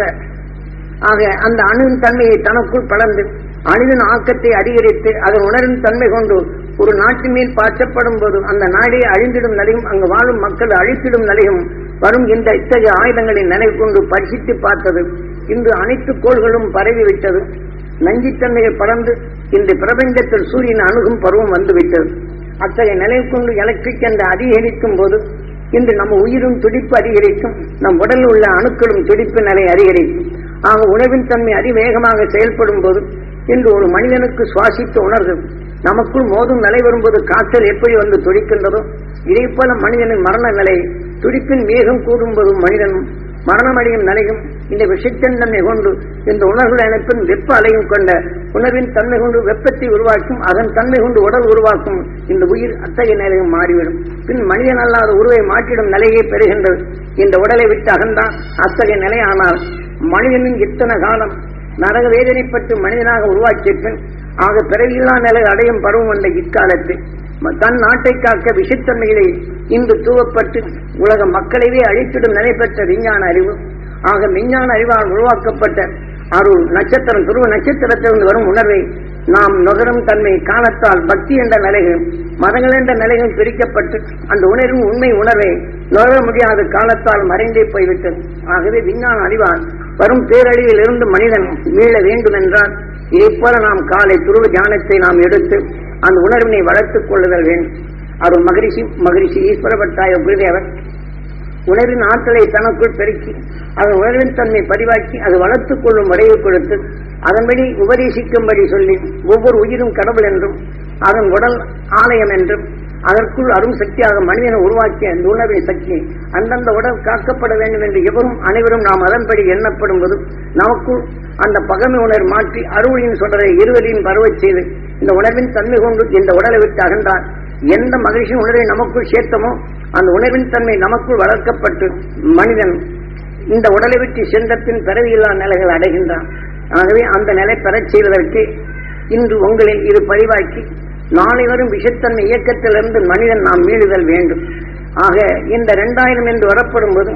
ஆக அந்த அணுவின் தன்மையை தனக்குள் பலர்ந்து அணுவின் ஆக்கத்தை அதிகரித்து அதன் உணர்வின் தன்மை கொண்டு ஒரு நாட்டின் மேல் பாய்ச்சப்படும் போது அந்த நாடே அழிந்திடும் நிலையும் அங்கு வாழும் மக்கள் அழித்திடும் நிலையும் வரும் இந்த இத்தகைய ஆயுதங்களை நினைவு கொண்டு பரிசித்து பார்த்தது இன்று அனைத்து கோள்களும் பரவிவிட்டது நஞ்சித்தன்மைகள் பறந்து இந்த பிரபஞ்சத்தில் சூரியன் அணுகும் பருவம் வந்துவிட்டது அத்தகைய நிலை கொண்டு எலக்ட்ரிக் என்ற அதிகரிக்கும் போது இன்று நம்ம உயிரும் துடிப்பு அதிகரிக்கும் நம் உடலில் உள்ள அணுக்களும் துடிப்பு நிலை அதிகரிக்கும் ஆக உணவின் தன்மை அதிவேகமாக செயல்படும் போது இன்று ஒரு மனிதனுக்கு சுவாசித்த உணர்வு நமக்குள் மோதும் நிலை வரும்போது காய்ச்சல் எப்படி வந்து துடிக்கின்றதோ இதே போல மனிதனின் மரண நிலை துடிப்பின் வேகம் கூடும்போதும் மனிதனும் மரணமடையும் நிலையும் இந்த விஷத்தின் தன்மை கொண்டு இந்த உணர்வுகள் அனைத்தும் வெப்ப அலையும் கொண்ட உணர்வின் தன்மை கொண்டு வெப்பத்தை உருவாக்கும் அதன் தன்மை கொண்டு உடல் உருவாக்கும் இந்த உயிர் அத்தகைய நிலையும் மாறிவிடும் பின் மனிதன் அல்லாத உருவை மாற்றிடும் நிலையை பெறுகின்றது இந்த உடலை விட்டு அகன்றான் அத்தகைய நிலை ஆனால் மனிதனின் இத்தனை காலம் நரக வேதனைப்பட்டு மனிதனாக உருவாக்கிய பின் ஆக பிறவில்லா நிலை அடையும் பருவம் கொண்ட இக்காலத்தில் ம- தன் நாட்டை காக்க விஷத்தன்மைகளை இன்று தூவப்பட்டு உலக மக்களையே அழித்திடும் நிலை பெற்ற விஞ்ஞான அறிவு ஆக விஞ்ஞான அறிவால் உருவாக்கப்பட்ட அருள் நட்சத்திரம் துருவ நட்சத்திரத்திலிருந்து வரும் உணர்வை நாம் நுகரும் தன்மை காலத்தால் பக்தி என்ற நிலைகள் மதங்கள் என்ற நிலைகள் பிரிக்கப்பட்டு அந்த உணர்வும் உண்மை உணர்வை நுகர முடியாத காலத்தால் மறைந்தே போய்விட்டது ஆகவே விஞ்ஞான அறிவால் வரும் பேரழிவில் இருந்து மனிதன் மீள வேண்டும் என்றால் இதைப் போல நாம் காலை துருவ தியானத்தை நாம் எடுத்து அந்த உணர்வினை வளர்த்துக் கொள்ளுதல் வேண்டும் அவர் மகரிஷி மகரிஷி ஈஸ்வரபட்டாய குருதேவர் உணர்வின் ஆற்றலை தனக்குள் பெருக்கி அதன் உணர்வின் தன்மை பதிவாக்கி அது வளர்த்துக் கொள்ளும் வரைவு கொடுத்து அதன்படி உபதேசிக்கும்படி சொல்லி ஒவ்வொரு உயிரும் கடவுள் என்றும் அதன் உடல் ஆலயம் என்றும் அதற்குள் அரும் சக்தியாக மனிதனை உருவாக்கிய அந்த உணர்வின் சக்தி அந்தந்த உடல் காக்கப்பட வேண்டும் என்று எவரும் அனைவரும் நாம் அதன்படி எண்ணப்படும் போது நமக்குள் அந்த பகமை உணர்வு மாற்றி அருளின் சொல்றதை இருவரையும் பரவச் செய்து இந்த உணர்வின் தன்மை கொண்டு இந்த உடலை விட்டு அகன்றார் எந்த மகிழ்ச்சி உணர்வை நமக்குள் சேர்த்தமோ அந்த உணர்வின் தன்மை நமக்குள் வளர்க்கப்பட்டு மனிதன் இந்த உடலை விட்டு சென்றத்தின் பிறவியில்லா நிலைகள் அடைகின்றான் ஆகவே அந்த நிலை பெறச் செய்வதற்கு இன்று உங்களில் இது பதிவாக்கி நாளை வரும் விஷத்தன்மை இயக்கத்திலிருந்து மனிதன் நாம் மீளுதல் வேண்டும் ஆக இந்த இரண்டாயிரம் என்று வரப்படும் போது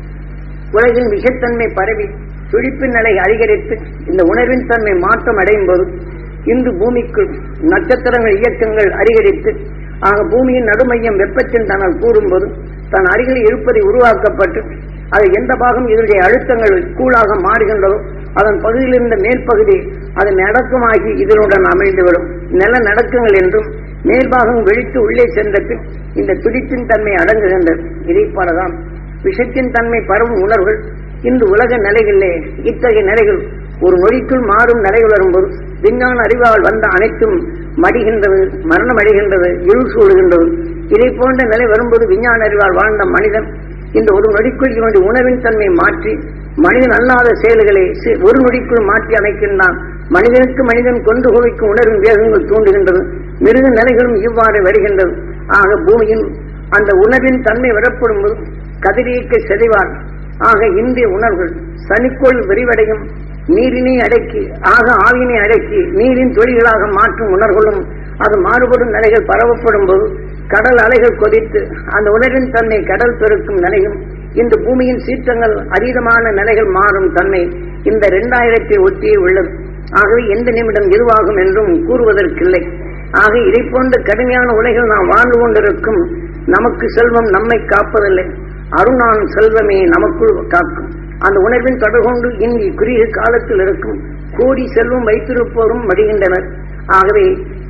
உலகின் விஷத்தன்மை பரவி துடிப்பின் நிலை அதிகரித்து இந்த உணர்வின் தன்மை மாற்றம் அடையும் போது இன்று பூமிக்குள் நட்சத்திரங்கள் இயக்கங்கள் அதிகரித்து ஆக பூமியின் நடுமையம் வெப்பத்தின் தனால் கூறும்போது தன் அருகில் இருப்பதை உருவாக்கப்பட்டு அது எந்த பாகம் இதனுடைய அழுத்தங்கள் கூழாக மாறுகின்றதோ அதன் பகுதியில் இருந்த மேற்பகுதி அது நடக்கமாகி இதனுடன் அமைந்துவிடும் நில நடக்கங்கள் என்றும் மேல்பாகம் வெடித்து உள்ளே சென்ற பின் இந்த துடிப்பின் தன்மை அடங்குகின்றது இதைப் போலதான் விஷத்தின் தன்மை பரவும் உணர்வுகள் இன்று உலக நிலைகளிலே இத்தகைய நிலைகள் ஒரு நொடிக்குள் மாறும் நிலைகள் வரும்போது விஞ்ஞான அறிவால் வந்த அனைத்தும் மடிகின்றது மரணம் அடைகின்றது இருள் சூடுகின்றது இதை போன்ற நிலை வரும்போது விஞ்ஞான அறிவால் வாழ்ந்த மனிதன் இந்த ஒரு நொடிக்குள் இவனுடைய உணவின் தன்மை மாற்றி மனிதன் அல்லாத செயல்களை சி- ஒரு நொடிக்குள் மாற்றி அமைக்கின்றான் மனிதனுக்கு மனிதன் கொண்டு குவிக்கும் உணர்வின் வேகங்கள் தூண்டுகின்றது மிருக நிலைகளும் இவ்வாறு வருகின்றது ஆக பூமியின் அந்த உணர்வின் தன்மை வரப்படும் போது கதிரியக்க செறிவான் ஆக இந்திய உணர்வுகள் சனிக்கோள் விரிவடையும் நீரினை அடக்கி ஆக ஆவியினை அடக்கி நீரின் தொழில்களாக மாற்றும் உணர்வுகளும் அது மாறுபடும் நிலைகள் பரவப்படும் போது கடல் அலைகள் கொதித்து அந்த உணர்வின் தன்மை கடல் பெருக்கும் நிலையும் இந்த பூமியின் சீற்றங்கள் அதீதமான நிலைகள் மாறும் தன்மை இந்த இரண்டாயிரத்தை ஒட்டியே உள்ளது ஆகவே எந்த நிமிடம் எதுவாகும் என்றும் கூறுவதற்கில்லை ஆக இதை போன்ற கடுமையான உலகில் நாம் வாழ்ந்து கொண்டிருக்கும் நமக்கு செல்வம் நம்மை காப்பதில்லை அருணான் செல்வமே நமக்குள் காக்கும் அந்த உணர்வின் தொடர்கொண்டு இனி குறுகிய காலத்தில் இருக்கும் கோடி செல்வம் வைத்திருப்போரும் மடிகின்றனர் ஆகவே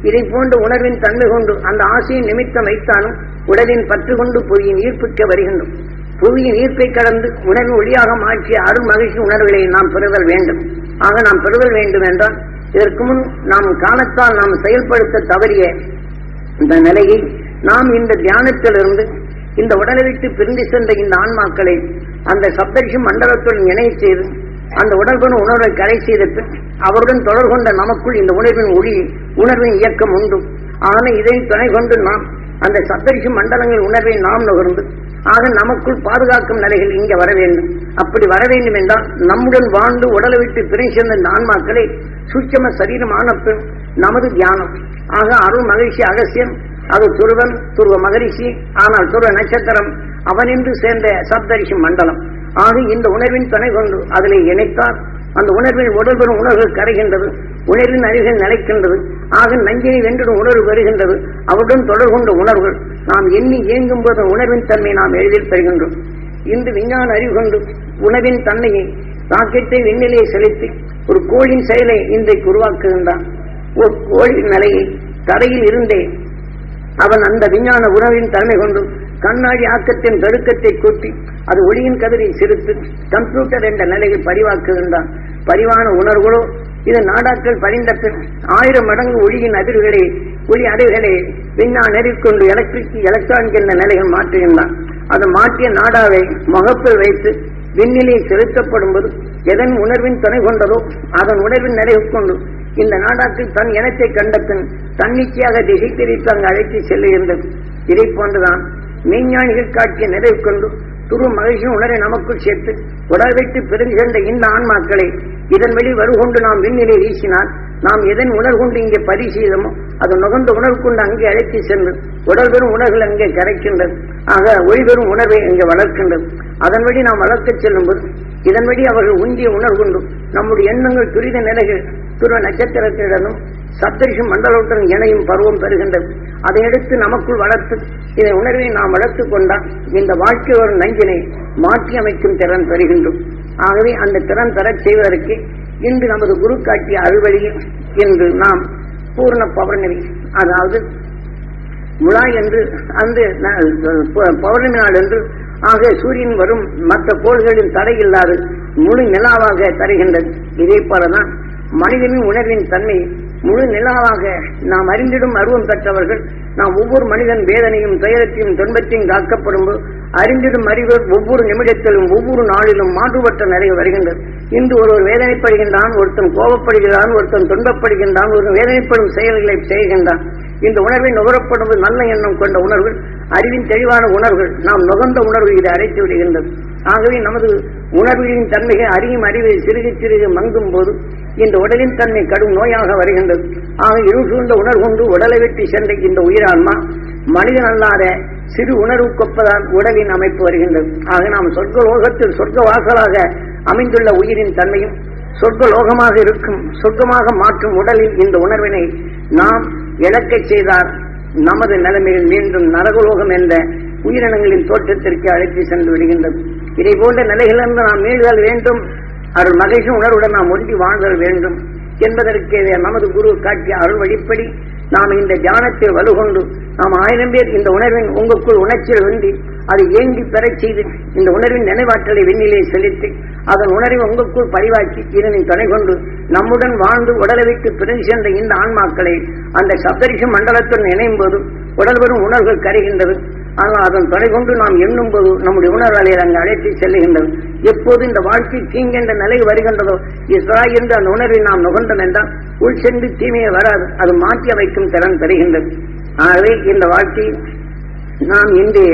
இதை போன்ற உணர்வின் தன்மை கொண்டு அந்த ஆசையின் நிமித்தம் வைத்தாலும் உடலின் பற்று கொண்டு புவியின் ஈர்ப்புக்க வருகின்றோம் புவியின் ஈர்ப்பை கடந்து உணர்வு ஒளியாக மாற்றிய அருள் மகிழ்ச்சி உணர்வுகளை நாம் பெறுதல் வேண்டும் ஆக நாம் பெறுதல் வேண்டும் என்றால் இதற்கு முன் நாம் காலத்தால் நாம் செயல்படுத்த தவறிய இந்த நிலையை நாம் இந்த தியானத்திலிருந்து இந்த உடலை விட்டு பிரிந்து சென்ற இந்த ஆன்மாக்களை அந்த சப்தரிஷி மண்டலத்துடன் இணை செய்து அந்த உடல்பண உணர்வை கரை செய்த பின் அவருடன் தொடர்பு கொண்ட நமக்குள் இந்த உணர்வின் ஒளி உணர்வின் இயக்கம் உண்டு ஆனால் இதை துணை கொண்டு நாம் அந்த சப்தரிஷி மண்டலங்கள் உணர்வை நாம் நுகர்ந்து ஆக நமக்குள் பாதுகாக்கும் நிலைகள் இங்கே வர வேண்டும் அப்படி வர வேண்டும் என்றால் நம்முடன் வாழ்ந்து உடலை விட்டு பிரிந்து சென்ற இந்த ஆன்மாக்களை சூட்சம சரீரமான பின் நமது தியானம் ஆக அருள் மகிழ்ச்சி அகசியம் அது துருவன் துருவ மகரிஷி ஆனால் துருவ நட்சத்திரம் அவனின்று சேர்ந்த சப்தரிஷி மண்டலம் ஆக இந்த உணர்வின் துணை கொண்டு அதில் இணைத்தால் அந்த உணர்வின் உடல் பெறும் உணர்வு கரைகின்றது உணர்வின் அருகில் நிலைக்கின்றது ஆக நஞ்சினை வென்றிடும் உணர்வு வருகின்றது அவருடன் தொடர்பு கொண்ட உணர்வுகள் நாம் எண்ணி இயங்கும் போது உணர்வின் தன்மை நாம் எளிதில் பெறுகின்றோம் இன்று விஞ்ஞான அறிவு கொண்டு உணவின் தன்மையை ராக்கெட்டை விண்ணிலே செலுத்தி ஒரு கோளின் செயலை இன்றைக்கு உருவாக்குகின்றான் ஒரு கோளின் நிலையை தரையில் இருந்தே அவன் அந்த விஞ்ஞான உணவின் தன்மை கொண்டு கண்ணாடி ஆக்கத்தின் பெருக்கத்தை கூட்டி அது ஒளியின் கதிரை சிரித்து கம்ப்யூட்டர் என்ற நிலையில் பதிவாக்குகின்றான் பதிவான உணர்வுகளோ இது நாடாக்கள் பதிந்த பின் ஆயிரம் மடங்கு ஒளியின் அதிர்வுகளை ஒளி அடைவுகளை விஞ்ஞான நெறிக்கொண்டு எலக்ட்ரிக் எலக்ட்ரானிக் என்ற நிலையில் மாற்றுகின்றான் அது மாற்றிய நாடாவை முகப்பில் வைத்து விண்ணிலே செலுத்தப்படும் போது எதன் உணர்வின் துணை கொண்டதோ அதன் உணர்வின் நிறைவு கொண்டு இந்த நாடாக்கள் தன் இனத்தை கண்ட பின் தன்னிச்சையாக திசை தெரிவித்து அங்கு அழைத்து செல்லுகின்றது இதை போன்றுதான் மெய்ஞானிகள் காட்டிய நிறைவு கொண்டு துரு மகிழ்ச்சி உணரை நமக்குள் சேர்த்து உடல் வைத்து பிரிந்து சென்ற இந்த ஆன்மாக்களை இதன் வழி வருகொண்டு நாம் விண்ணிலை வீசினால் நாம் எதன் உணர்வு கொண்டு இங்கே பதிவு செய்தோமோ அது நுகர்ந்த உணர்வு கொண்டு அங்கே அழைத்து சென்று உடல் பெறும் உணர்வுகள் அங்கே கரைக்கின்றது ஆக ஒளி பெறும் உணர்வை அங்கே வளர்க்கின்றது அதன் வழி நாம் வளர்க்கச் செல்லும்போது இதன் வழி அவர்கள் உந்திய உணர்வு கொண்டு நம்முடைய எண்ணங்கள் துரித நிலைகள் துருவ நட்சத்திரத்திடனும் சப்தரிஷி மண்டலத்துடன் இணையும் பருவம் பெறுகின்றது அதை எடுத்து நமக்குள் வளர்த்து இதை உணர்வை நாம் வளர்த்துக் கொண்டால் இந்த வாழ்க்கை ஒரு நஞ்சினை மாற்றி அமைக்கும் திறன் பெறுகின்றோம் ஆகவே அந்த திறன் பெறச் செய்வதற்கு இன்று நமது குரு காட்டிய அறுவழியில் இன்று நாம் பூர்ண பௌர்ணமி அதாவது முழா என்று அந்த ந- ப- பௌர்ணமி நாள் என்று ஆக சூரியன் வரும் மற்ற கோள்களின் தடையில்லாது முழு நிலாவாக தருகின்றது இதே போலதான் மனிதனின் உணர்வின் தன்மை முழு நிலாவாக நாம் அறிந்திடும் அருவம் பெற்றவர்கள் நாம் ஒவ்வொரு மனிதன் வேதனையும் துயரத்தையும் துன்பத்தையும் காக்கப்படும் போது அறிந்திடும் அறிவு ஒவ்வொரு நிமிடத்திலும் ஒவ்வொரு நாளிலும் மாறுபட்ட நிறைய வருகின்றது இன்று ஒருவர் வேதனைப்படுகின்றான் ஒருத்தன் கோபப்படுகிறான் ஒருத்தன் துன்பப்படுகின்றான் ஒரு வேதனைப்படும் செயல்களை செய்கின்றான் இந்த உணர்வை நுகரப்படுவது நல்ல எண்ணம் கொண்ட உணர்வுகள் அறிவின் தெளிவான உணர்வுகள் நாம் நுகர்ந்த உணர்வு இதை அரைத்து விடுகின்றது ஆகவே நமது உணர்வுகளின் தன்மையை அறியும் அறிவை சிறுக சிறுக மங்கும் போது இந்த உடலின் தன்மை கடும் நோயாக வருகின்றது ஆக இருள் சூழ்ந்த உணர்வு கொண்டு உடலை வெட்டி சென்ற இந்த உயிரான்மா மனிதன் அல்லாத சிறு உணர்வு கொப்பதால் உடலின் அமைப்பு வருகின்றது ஆக நாம் சொர்க்க லோகத்தில் சொர்க்க வாசலாக அமைந்துள்ள உயிரின் தன்மையும் சொர்க்க லோகமாக இருக்கும் சொர்க்கமாக மாற்றும் உடலில் இந்த உணர்வினை நாம் இழக்கச் செய்தால் நமது நிலைமையில் மீண்டும் நரகலோகம் என்ற உயிரினங்களின் தோற்றத்திற்கு அழைத்து சென்று விடுகின்றது இதை போன்ற நிலைகளிலிருந்து நாம் மீள்தல் வேண்டும் அருள் மகிழ்ச்சி உணர்வுடன் நாம் ஒன்றி வாழ்தல் வேண்டும் என்பதற்கு நமது குரு காட்டிய அருள் வழிப்படி நாம் இந்த தியானத்தில் வலுகொண்டு நாம் ஆயிரம் பேர் இந்த உணர்வின் உங்களுக்குள் உணர்ச்சியில் ஒன்றி அதை ஏங்கி பெறச் செய்து இந்த உணர்வின் நினைவாற்றலை விண்ணிலே செலுத்தி அதன் உணர்வை உங்களுக்குள் பதிவாக்கி இதனை துணை கொண்டு நம்முடன் வாழ்ந்து உடலை விட்டு பிரிந்து சென்ற இந்த ஆன்மாக்களை அந்த சப்தரிஷ மண்டலத்துடன் இணையும் போது உடல் வரும் உணர்வுகள் கரைகின்றது ஆனால் அதன் துணை கொண்டு நாம் எண்ணும் போது நம்முடைய உணர்வாளியை அங்கு அழைத்து செல்லுகின்றது எப்போது இந்த வாழ்க்கை தீங்கென்ற நிலை வருகின்றதோ இஸ்ரா என்று அந்த உணர்வை நாம் நுகர்ந்தோம் என்றால் உள் சென்று தீமையை வராது அது மாற்றி அமைக்கும் திறன் பெறுகின்றது ஆகவே இந்த வாழ்க்கை நாம் இன்றைய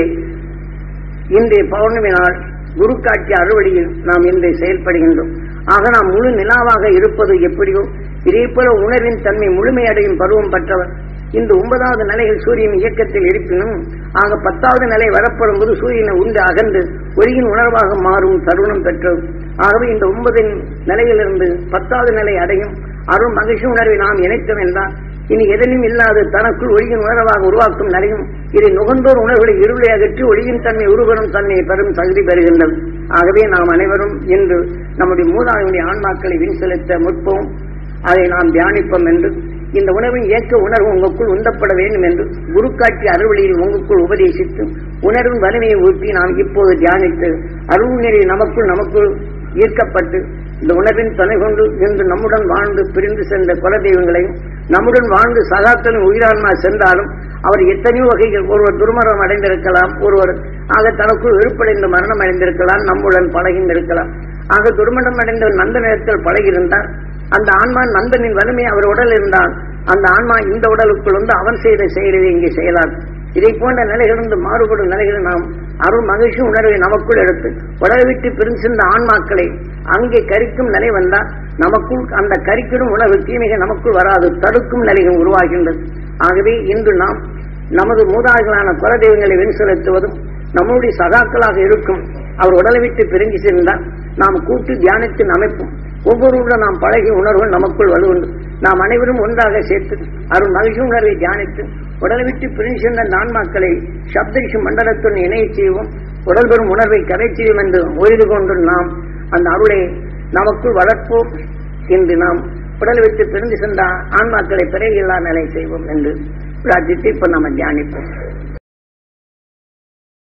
இன்றைய பௌர்ணமி நாள் குரு காட்சி அறுவடையில் நாம் இன்று செயல்படுகின்றோம் ஆக நாம் முழு நிலாவாக இருப்பது எப்படியோ இதே போல உணர்வின் தன்மை முழுமையடையும் பருவம் பெற்றவர் இந்த ஒன்பதாவது நிலையில் சூரியன் இயக்கத்தில் இருப்பினும் ஆக பத்தாவது நிலை வரப்படும் போது சூரியனை உண்டு அகன்று ஒளியின் உணர்வாக மாறும் தருணம் பெற்றது ஆகவே இந்த ஒன்பதின் நிலையிலிருந்து பத்தாவது நிலை அடையும் அருள் மகிழ்ச்சி உணர்வை நாம் இணைத்தோம் என்றால் இனி எதனும் இல்லாது தனக்குள் ஒளியின் உணர்வாக உருவாக்கும் நிலையும் இதை நுகர்ந்தோர் உணர்வுகளை இருளை அகற்றி ஒளியின் தன்மை உருவரும் தன்மையை பெறும் தகுதி பெறுகின்றது ஆகவே நாம் அனைவரும் இன்று நம்முடைய மூதாதையுடைய ஆன்மாக்களை வின் செலுத்த முற்போம் அதை நாம் தியானிப்போம் என்று இந்த உணர்வின் இயக்க உணர்வு உங்களுக்குள் உந்தப்பட வேண்டும் என்று குரு காட்சி அருள்வழியில் உங்களுக்குள் உபதேசித்து உணர்வின் வலிமையை ஊட்டி நாம் இப்போது தியானித்து அருள்நெறி நமக்குள் நமக்குள் ஈர்க்கப்பட்டு இந்த உணர்வின் துணை கொண்டு இன்று நம்முடன் வாழ்ந்து பிரிந்து சென்ற குல தெய்வங்களையும் நம்முடன் வாழ்ந்து சகாக்களின் உயிரான்மா சென்றாலும் அவர் எத்தனையோ வகைகள் ஒருவர் துர்மரணம் அடைந்திருக்கலாம் ஒருவர் ஆக தனக்குள் வெறுப்படைந்து மரணம் அடைந்திருக்கலாம் நம்முடன் பழகிந்திருக்கலாம் ஆக துர்மரணம் அடைந்த நந்த நேரத்தில் பழகியிருந்தார் அந்த ஆன்மா நந்தனின் வலிமை அவர் உடல் இருந்தால் அந்த ஆன்மா இந்த உடலுக்குள் வந்து அவன் செய்த செயலை இங்கே செய்யலாம் இதை போன்ற நிலைகளிலிருந்து மாறுபடும் நிலைகளை நாம் அருள் மகிழ்ச்சி உணர்வை நமக்குள் எடுத்து உடலை விட்டு பிரிஞ்சிருந்த ஆன்மாக்களை அங்கே கரிக்கும் நிலை வந்தால் நமக்குள் அந்த கரிக்கிடும் உணவு தீமைகள் நமக்குள் வராது தடுக்கும் நிலைகள் உருவாகின்றது ஆகவே இன்று நாம் நமது மூதாதைகளான குல தெய்வங்களை வெண் செலுத்துவதும் நம்முடைய சகாக்களாக இருக்கும் அவர் உடலை விட்டு பிரிஞ்சு சென்றால் நாம் கூட்டு தியானத்தின் அமைப்பும் ஒவ்வொருவருடன் நாம் பழகி உணர்வுகள் நமக்குள் வலுவுண்டு நாம் அனைவரும் ஒன்றாக சேர்த்து அருள் மகிழ்ச்சி உணர்வை தியானித்து உடலை விட்டு பிரிஞ்சு சென்ற நான்மாக்களை சப்தரிஷி மண்டலத்துடன் இணையச் செய்வோம் உடல் பெறும் உணர்வை கரை செய்வோம் என்று ஓய்து கொண்டு நாம் அந்த அருளை நமக்குள் வளர்ப்போம் என்று நாம் உடலை விட்டு பிரிந்து சென்ற ஆன்மாக்களை பிறகு இல்லா நிலை செய்வோம் என்று பிரார்த்தித்து இப்ப நம்ம தியானிப்போம்